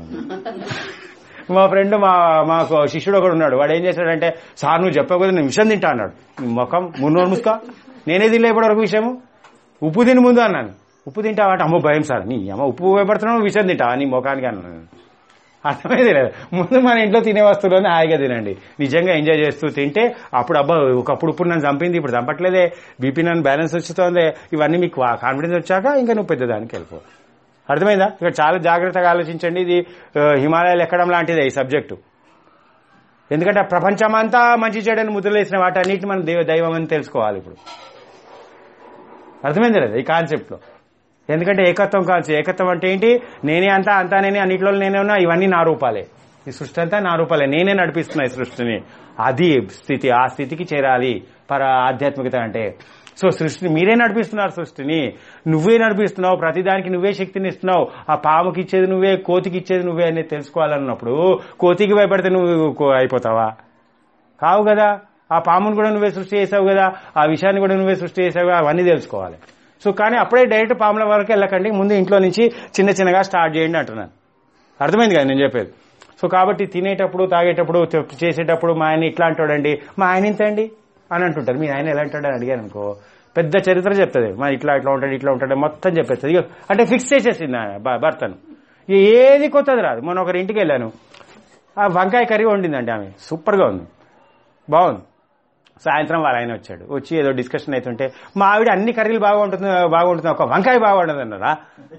మా ఫ్రెండ్ మా మాకు శిష్యుడు ఒకడు ఉన్నాడు వాడు ఏం చేశాడంటే సార్ నువ్వు చెప్పకపోతే నేను విషయం తింటా అన్నాడు నీ ముఖం మున్నోరు ముసుక నేనే తినలే ఇప్పటివరకు విషయము ఉప్పు తిని ముందు అన్నాను ఉప్పు తింటావా అంటే అమ్మో భయం సార్ నీ అమ్మ ఉప్పు భయపడుతున్నావు విషయం తింటావా నీ ముఖానికి అన్నాను అర్థమైంది లేదు ముందు మన ఇంట్లో తినే వస్తువులని హాయిగా తినండి నిజంగా ఎంజాయ్ చేస్తూ తింటే అప్పుడు అబ్బా ఒకప్పుడు ఇప్పుడు నన్ను చంపింది ఇప్పుడు చంపట్లేదే బీపీ నన్ను బ్యాలెన్స్ వచ్చుతోంది ఇవన్నీ మీకు కాన్ఫిడెన్స్ వచ్చాక ఇంకా నువ్వు పెద్దదానికి వెళ్ళిపో అర్థమైందా ఇక్కడ చాలా జాగ్రత్తగా ఆలోచించండి ఇది ఆ, హిమాలయాలు ఎక్కడం లాంటిదే ఈ సబ్జెక్టు ఎందుకంటే ప్రపంచమంతా మంచి చెడని ముద్రలేసిన వాటన్నిటిని మనం దైవ దైవం అని తెలుసుకోవాలి ఇప్పుడు అర్థమైంది లేదా ఈ కాన్సెప్ట్ లో ఎందుకంటే ఏకత్వం కాన్సెప్ట్ ఏకత్వం అంటే ఏంటి నేనే అంతా అంతా నేనే అన్నిట్లో నేనే ఉన్నా ఇవన్నీ నా రూపాలే ఈ సృష్టి అంతా నా రూపాలే నేనే నడిపిస్తున్నా ఈ సృష్టిని అది స్థితి ఆ స్థితికి చేరాలి పర ఆధ్యాత్మికత అంటే సో సృష్టిని మీరే నడిపిస్తున్నారు సృష్టిని నువ్వే నడిపిస్తున్నావు ప్రతిదానికి నువ్వే శక్తిని ఇస్తున్నావు ఆ పాముకి ఇచ్చేది నువ్వే కోతికి ఇచ్చేది నువ్వే అనేది తెలుసుకోవాలన్నప్పుడు కోతికి భయపడితే నువ్వు కో- అయిపోతావా కావు కదా ఆ పామును కూడా నువ్వే సృష్టి చేసావు కదా ఆ విషయాన్ని కూడా నువ్వే సృష్టి చేసావు కదా అవన్నీ తెలుసుకోవాలి సో కానీ అప్పుడే డైరెక్ట్ పాముల వరకు వెళ్ళకండి ముందు ఇంట్లో నుంచి చిన్న చిన్నగా స్టార్ట్ చేయండి అంటున్నాను అర్థమైంది కదా నేను చెప్పేది సో కాబట్టి తినేటప్పుడు తాగేటప్పుడు చె- చేసేటప్పుడు మా ఆయన ఇట్లా అంటాడండి మా ఆయన ఇంత అండి అని అంటుంటారు మీ ఆయన ఎలా అంటాడు అని అడిగాను అనుకో పెద్ద చరిత్ర చెప్తుంది మా ఇట్లా ఇట్లా ఉంటాడు ఇట్లా ఉంటాడు మొత్తం చెప్పేస్తుంది ఇగో అంటే ఫిక్స్ చేసేసింది ఆయన భ- భర్తను ఇక ఏది కొత్తది రాదు మొన్న ఒకరి ఇంటికి వెళ్ళాను ఆ వంకాయ కర్రీ వండిందండి ఆమె సూపర్గా ఉంది బాగుంది సాయంత్రం వాళ్ళ ఆయన వచ్చాడు వచ్చి ఏదో డిస్కషన్ అవుతుంటే మా ఆవిడ అన్ని కర్రీలు బాగుంటుంది బాగుంటుంది ఒక వంకాయ బాగుండదు అన్నారా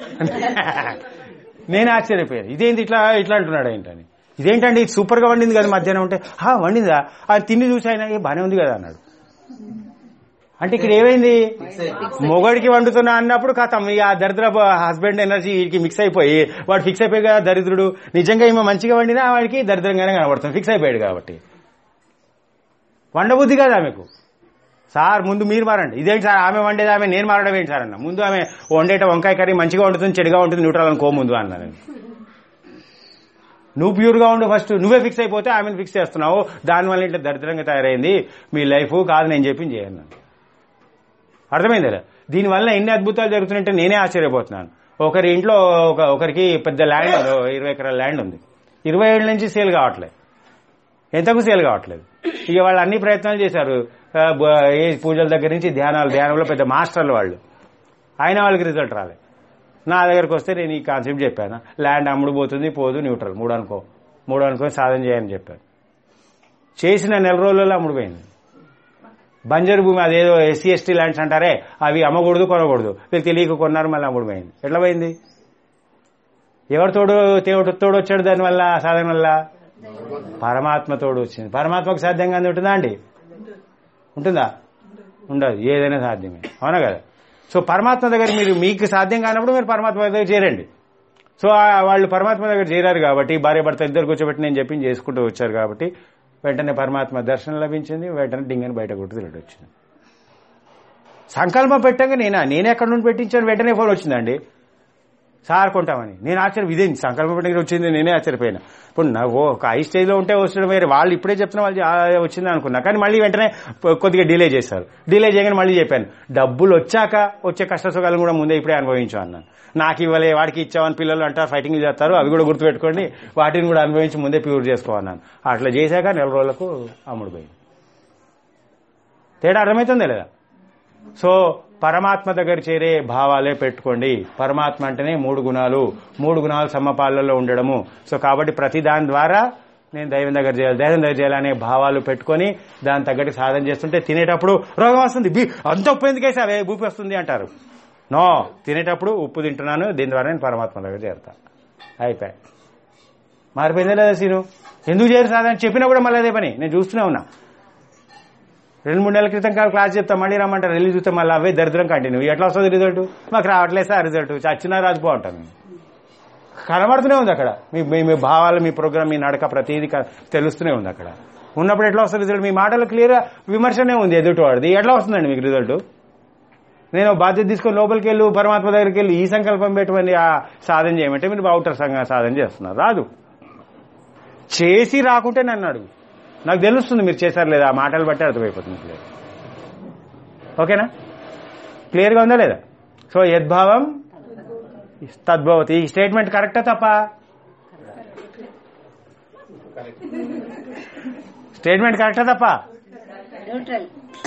నేను ఆశ్చర్యపోయాను ఇదేంటి ఇట్లా ఇట్లా అంటున్నాడు ఏంటని ఇదేంటండి ఇది సూపర్ గా వండింది కదా మధ్యాహ్నం ఉంటే హా వండిందా అది తిండి చూసి ఆయన "ఏ, బానే ఉంది కదా అన్నాడు అంటే ఇక్కడ ఏమైంది మొగడికి వండుతున్నా అన్నప్పుడు కథం ఇక ఆ దరిద్ర హస్బెండ్ ఎనర్జీ వీడికి మిక్స్ అయిపోయి వాడు ఫిక్స్ అయిపోయి కదా దరిద్రుడు నిజంగా ఈమె మంచిగా వండినా వాడికి దరిద్రంగానే కనబడుతుంది ఫిక్స్ అయిపోయాడు కాబట్టి వండబుద్ధి కదా ఆమెకు సార్ ముందు మీరు మారండి ఇదేంటి సార్ ఆమె వండేది ఆమె నేను మారడం ఏంటి సార్ అన్న ముందు ఆమె వండేట వంకాయ కర్రీ మంచిగా వండుతుంది చెడుగా ఉంటుంది న్యూట్రల్ అనుకో ముందు అన్నాను నేను. నువ్వు ప్యూర్గా ఉండు ఫస్ట్ నువ్వే ఫిక్స్ అయిపోతే ఆమెను ఫిక్స్ చేస్తున్నావు దానివల్ల ఇట్లా దరిద్రంగా తయారైంది మీ లైఫ్ కాదు నేను చెప్పింది చేయను అర్థమైంది కదా దీనివల్ల ఎన్ని అద్భుతాలు జరుగుతున్నాయంటే నేనే ఆశ్చర్యపోతున్నాను ఒకరి ఇంట్లో ఒక ఒకరికి పెద్ద ల్యాండ్ ఉంది, ఓ ఇరవై ఎకరాల ల్యాండ్ ఉంది ఇరవై ఏళ్ళ నుంచి సేల్ కావట్లేదు ఎంతకు సేల్ కావట్లేదు ఇక వాళ్ళు అన్ని ప్రయత్నాలు చేశారు ఆ, బ- ఏ పూజల దగ్గర నుంచి ధ్యానాలు ధ్యానంలో పెద్ద మాస్టర్లు వాళ్ళు అయినా వాళ్ళకి రిజల్ట్ రాలేదు నా దగ్గరకు వస్తే నేను ఈ కాన్సెప్ట్ చెప్పాను ల్యాండ్ అమ్ముడు పోతుంది పోదు న్యూట్రల్ మూడు అనుకో మూడు అనుకొని సాధన చేయని చెప్పాను చేసిన నెల రోజులలో అమ్ముడు పోయింది బంజరు భూమి అదేదో ఎస్సీ ఎస్టీ ల్యాండ్స్ అంటారే అవి అమ్మకూడదు కొనకూడదు వీళ్ళు తెలియక కొన్నారు మళ్ళీ అమ్ముడు పోయింది ఎట్లా పోయింది ఎవరి తోడు తోడు తోడు వచ్చాడు దానివల్ల సాధన వల్ల పరమాత్మ తోడు వచ్చింది పరమాత్మకు సాధ్యంగా ఉంటుందా అండి ఉంటుందా ఉండదు ఏదైనా సాధ్యమే అవునా కదా సో పరమాత్మ దగ్గర మీరు మీకు సాధ్యం కానప్పుడు మీరు పరమాత్మ దగ్గర చేరండి సో ఆ వాళ్ళు పరమాత్మ దగ్గర చేరారు కాబట్టి భార్య భర్త ఇద్దరు కూర్చోబెట్టి నేను చెప్పింది చేసుకుంటూ వచ్చారు కాబట్టి వెంటనే పరమాత్మ దర్శనం లభించింది వెంటనే డింగని బయట కొట్టి తిరిగి వచ్చింది సంకల్పం పెట్టంగా నేనా నేనే ఎక్కడ నుండి పెట్టించాను వెంటనే ఫోన్ వచ్చిందండి సార్ కొంటామని నేను ఆశ్చర్యం ఇదేంటి సంకల్పం పెట్టిన వచ్చింది నేనే ఆశ్చర్యపోయినా ఇప్పుడు నా ఓ ఒక హై స్టేజ్ లో ఉంటే వచ్చడం వేరే వాళ్ళు ఇప్పుడే చెప్తున్న వాళ్ళు ఆ, వచ్చింది అనుకున్నా కానీ మళ్ళీ వెంటనే కొ- కొద్దిగా డిలే చేశారు డిలే చేయగానే మళ్ళీ చెప్పాను డబ్బులు వచ్చాక వచ్చే కష్ట సుఖాలను కూడా ముందే ఇప్పుడే అనుభవించు అన్నాను నాకు ఇవ్వలే వాడికి ఇచ్చామని పిల్లలు అంటారు ఫైటింగ్ చేస్తారు అవి కూడా గుర్తుపెట్టుకోండి వాటిని కూడా అనుభవించి ముందే ప్యూర్ చేసుకోమన్నాను అట్లా చేశాక నెల రోజులకు అమ్ముడుపోయింది తేడా అర్థమవుతుందా లేదా సో పరమాత్మ దగ్గర చేరే భావాలే పెట్టుకోండి పరమాత్మ అంటేనే మూడు గుణాలు మూడు గుణాలు సమపాలలో ఉండడము సో కాబట్టి ప్రతి దాని ద్వారా నేను దైవం దగ్గర చేయాలి దైవం దగ్గర చేయాలనే భావాలు పెట్టుకొని దాని తగ్గట్టు సాధన చేస్తుంటే తినేటప్పుడు రోగం వస్తుంది బీ అంత ఉప్పు ఎందుకు వేసావే బూపి వస్తుంది అంటారు నో తినేటప్పుడు ఉప్పు తింటున్నాను దీని ద్వారా నేను పరమాత్మ దగ్గర చేరుతా అయిపోయి మారిపోయిందా లేదా సీను ఎందుకు చేయరు సాధన చెప్పినా కూడా మళ్ళీ అదే పని నేను చూస్తూనే ఉన్నా రెండు మూడు నెలల క్రితం కాదు క్లాస్ చెప్తా మళ్ళీ రమ్మంటారు వెళ్ళి చూస్తే మళ్ళీ అవే దరిద్రం కంటిన్యూ ఎట్లా వస్తుంది రిజల్ట్ మాకు రావట్లేదు సార్ రిజల్ట్ చచ్చినా రాజుపో అంటాను నేను. కనబడుతూనే ఉంది అక్కడ మీ మీ- మీ భావాలు మీ ప్రోగ్రామ్ మీ నడక ప్రతిదీ క- తెలుస్తూనే ఉంది అక్కడ ఉన్నప్పుడు ఎట్లా వస్తుంది రిజల్ట్ మీ మాటలు క్లియర్ విమర్శనే ఉంది ఎదుటివాడిది ఎట్లా వస్తుందండి మీకు రిజల్ట్ నేను బాధ్యత తీసుకొని లోపలికి వెళ్ళు పరమాత్మ దగ్గరికి వెళ్ళి ఈ సంకల్పం పెట్టుకొని ఆ సాధన చేయమంటే మీరు అవుటర్ సంఘ సాధన చేస్తున్నారు రాదు చేసి రాకుంటే నన్ను అడుగు నాకు తెలుస్తుంది మీరు చేశారు లేదా ఆ మాటలు బట్టి అర్థమైపోతుంది క్లియర్ ఓకేనా క్లియర్గా ఉందా లేదా సో యద్భావం తద్భవతి ఈ స్టేట్మెంట్ కరెక్టా తప్ప స్టేట్మెంట్ కరెక్టా తప్ప న్యూట్రల్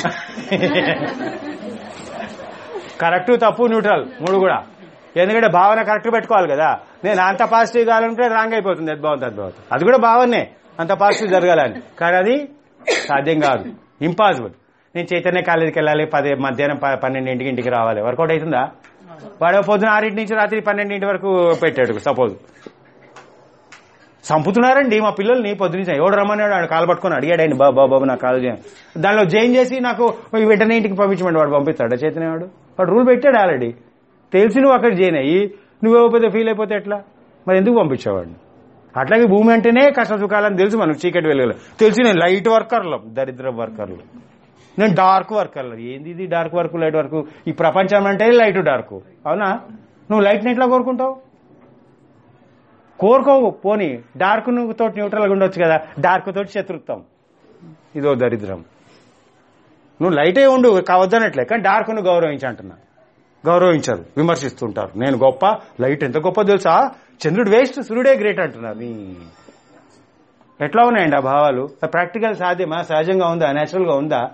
కరెక్ట్ తప్పు న్యూట్రల్ మూడు కూడా ఎందుకంటే భావన కరెక్ట్ పెట్టుకోవాలి కదా నేను అంత పాజిటివ్ కావాలంటే రాంగ్ అయిపోతుంది యద్భావం తద్భవతి అది కూడా భావనే అంత పాజిటివ్ జరగాలని కానీ అది సాధ్యం కాదు ఇంపాసిబుల్ నేను చైతన్య కాలేజీకి వెళ్ళాలి పది మధ్యాహ్నం ప- పన్నెండింటికి ఇంటికి రావాలి వర్కౌట్ అవుతుందా వాడు పొద్దున ఆరింటి నుంచి రాత్రి పన్నెండింటి వరకు పెట్టాడు సపోజ్ చంపుతున్నారండి మా పిల్లల్ని పొద్దునుంచి ఎవడు రమ్మన్నాడు ఆయన కాలు పట్టుకొని అడిగాడు ఆయన బాబా బాబు నా కాలు చేయండి దానిలో జైన్ చేసి నాకు వెంటనే ఇంటికి పంపించమండి వాడు పంపిస్తాడు చైతన్య వాడు వాడు రూల్ పెట్టాడు ఆల్రెడీ తెలిసి నువ్వు అక్కడ జాయిన్ అయ్యి నువ్వు ఇవ్వకపోతే ఫీల్ అయిపోతే ఎట్లా మరి ఎందుకు పంపించేవాడిని అట్లాగే భూమి అంటేనే కష్ట సుఖాలని తెలుసు మనకు చీకటి వెలుగులు తెలిసి నేను లైట్ వర్కర్లు దరిద్ర వర్కర్లు నేను డార్క్ వర్కర్లు ఏంది ఇది డార్క్ వర్క్ లైట్ వర్క్ ఈ ప్రపంచం అంటే లైట్ డార్క్ అవునా నువ్వు లైట్ని ఎట్లా కోరుకుంటావు కోరుకోవు పోని డార్క్ నువ్వు తోటి న్యూట్రల్గా ఉండొచ్చు కదా డార్క్ తోటి శత్రుత్వం ఇదో దరిద్రం నువ్వు లైటే ఉండు కావద్దనట్లే కానీ డార్క్ ను గౌరవించి అంటున్నా గౌరవించరు విమర్శిస్తుంటారు నేను గొప్ప లైట్ ఎంత గొప్ప తెలుసా చంద్రుడు వేస్ట్ సూర్యుడే గ్రేట్ అంటున్నారు నీ ఎట్లా ఉన్నాయండి ఆ భావాలు ప్రాక్టికల్ సాధ్యమా సహజంగా ఉందా నేచురల్ గా ఉందా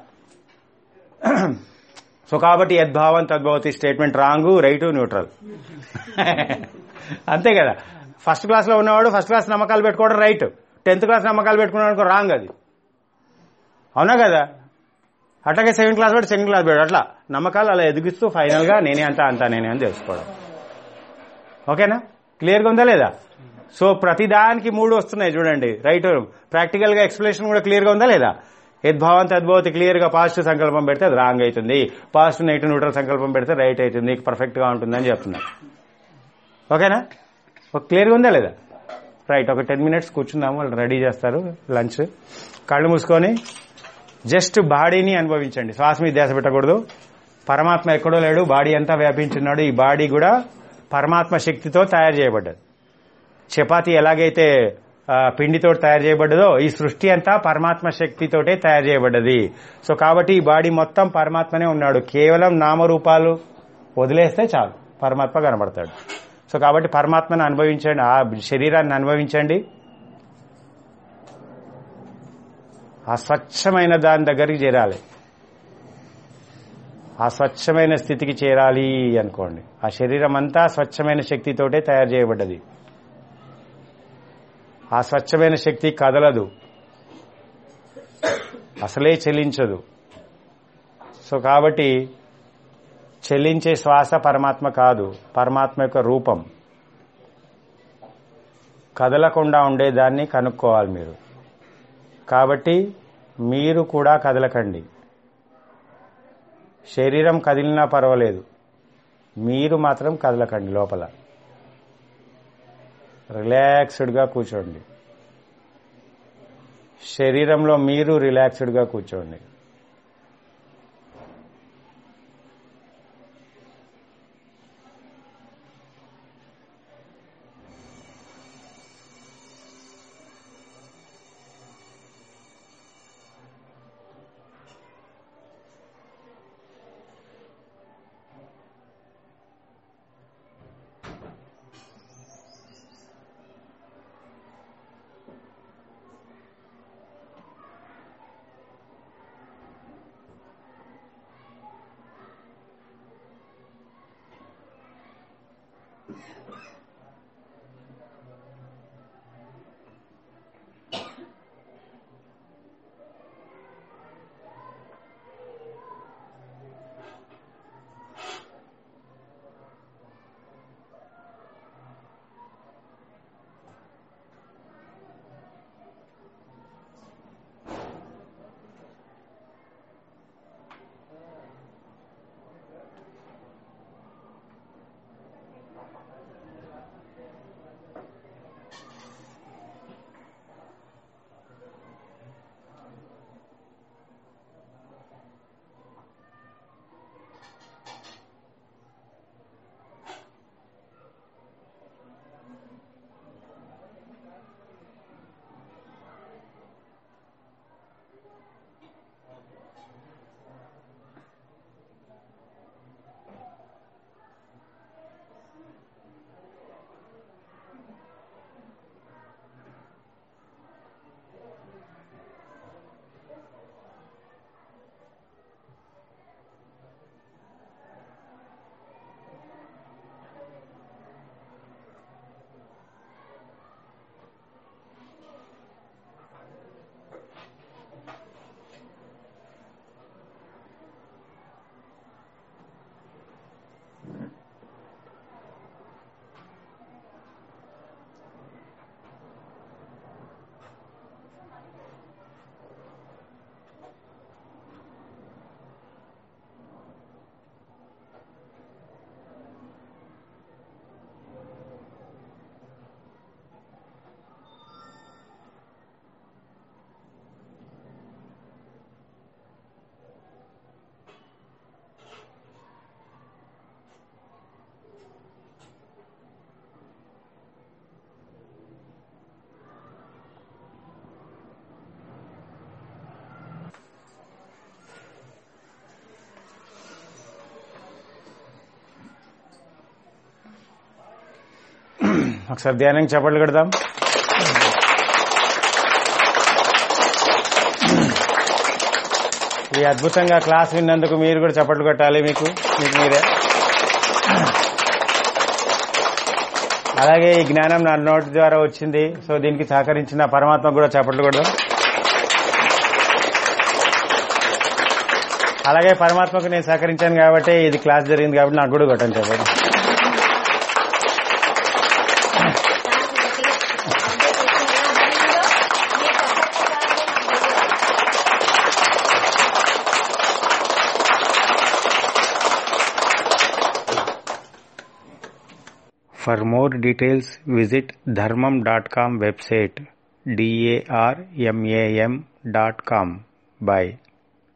సో కాబట్టి యద్భావం తద్భవతి స్టేట్మెంట్ రాంగ్ రైట్ న్యూట్రల్ అంతే కదా ఫస్ట్ క్లాస్ లో ఉన్నవాడు ఫస్ట్ క్లాస్ నమ్మకాలు పెట్టుకోవడం రైట్ టెన్త్ క్లాస్ నమ్మకాలు పెట్టుకున్నాడు రాంగ్ అది అవునా కదా అట్లాగే సెకండ్ క్లాస్ వాడు సెకండ్ క్లాస్ వాడు అట్లా నమ్మకాలు అలా ఎదిగిస్తూ ఫైనల్ గా నేనే అంత అంతా నేనే అని తెలుసుకోవడం ఓకేనా క్లియర్గా ఉందా లేదా సో ప్రతి దానికి మూడు వస్తున్నాయి చూడండి రైట్ ప్రాక్టికల్ గా ఎక్స్ప్లెనేషన్ కూడా క్లియర్ గా ఉందా లేదా యద్భావం తద్భవతి క్లియర్ గా పాజిటివ్ సంకల్పం పెడితే అది రాంగ్ అవుతుంది పాజిటివ్ నెగిటివ్ న్యూట్రల్ సంకల్పం పెడితే రైట్ అవుతుంది పర్ఫెక్ట్ గా ఉంటుందని చెప్తున్నా ఓకేనా క్లియర్గా ఉందా లేదా రైట్ ఒక టెన్ మినిట్స్ కూర్చుందాము వాళ్ళు రెడీ చేస్తారు లంచ్ కళ్ళు మూసుకొని జస్ట్ బాడీని అనుభవించండి శ్వాస మీద ధ్యాస పెట్టకూడదు పరమాత్మ ఎక్కడో లేడు బాడీ అంతా వ్యాపించున్నాడు ఈ బాడీ కూడా పరమాత్మ శక్తితో తయారు చేయబడ్డది చపాతీ ఎలాగైతే ఆ, పిండితో తయారు చేయబడ్డదో ఈ సృష్టి అంతా పరమాత్మ శక్తితోటే తయారు చేయబడ్డది సో కాబట్టి ఈ బాడీ మొత్తం పరమాత్మనే ఉన్నాడు కేవలం నామరూపాలు వదిలేస్తే చాలు పరమాత్మ కనబడతాడు సో కాబట్టి పరమాత్మను అనుభవించండి ఆ శరీరాన్ని అనుభవించండి ఆ స్వచ్ఛమైన దాని దగ్గరికి చేరాలి ఆ స్వచ్ఛమైన స్థితికి చేరాలి అనుకోండి ఆ శరీరం అంతా స్వచ్ఛమైన శక్తితోటే తయారు చేయబడ్డది ఆ స్వచ్ఛమైన శక్తి కదలదు అసలే చెలించదు సో కాబట్టి చెల్లించే శ్వాస పరమాత్మ కాదు పరమాత్మ యొక్క రూపం కదలకుండా ఉండేదాన్ని కనుక్కోవాలి మీరు కాబట్టి మీరు కూడా కదలకండి శరీరం కదిలినా పర్వాలేదు మీరు మాత్రం కదలకండి లోపల రిలాక్స్డ్గా కూర్చోండి శరీరంలో మీరు రిలాక్స్డ్గా కూర్చోండి ఒకసారి ధ్యానం చెప్పట్లు కొడదాం ఈ అద్భుతంగా క్లాస్ విన్నందుకు మీరు కూడా చప్పట్లు కొట్టాలి మీకు మీకు మీరే అలాగే ఈ జ్ఞానం నా నోటి ద్వారా వచ్చింది సో దీనికి సహకరించిన పరమాత్మ కూడా చప్పట్లు కొడదాం అలాగే పరమాత్మకు నేను సహకరించాను కాబట్టి ఇది క్లాస్ జరిగింది కాబట్టి నాకు కూడా కొట్టండి చెప్పండి For more details, visit dharmam.com website d a r m a m dot com. Bye.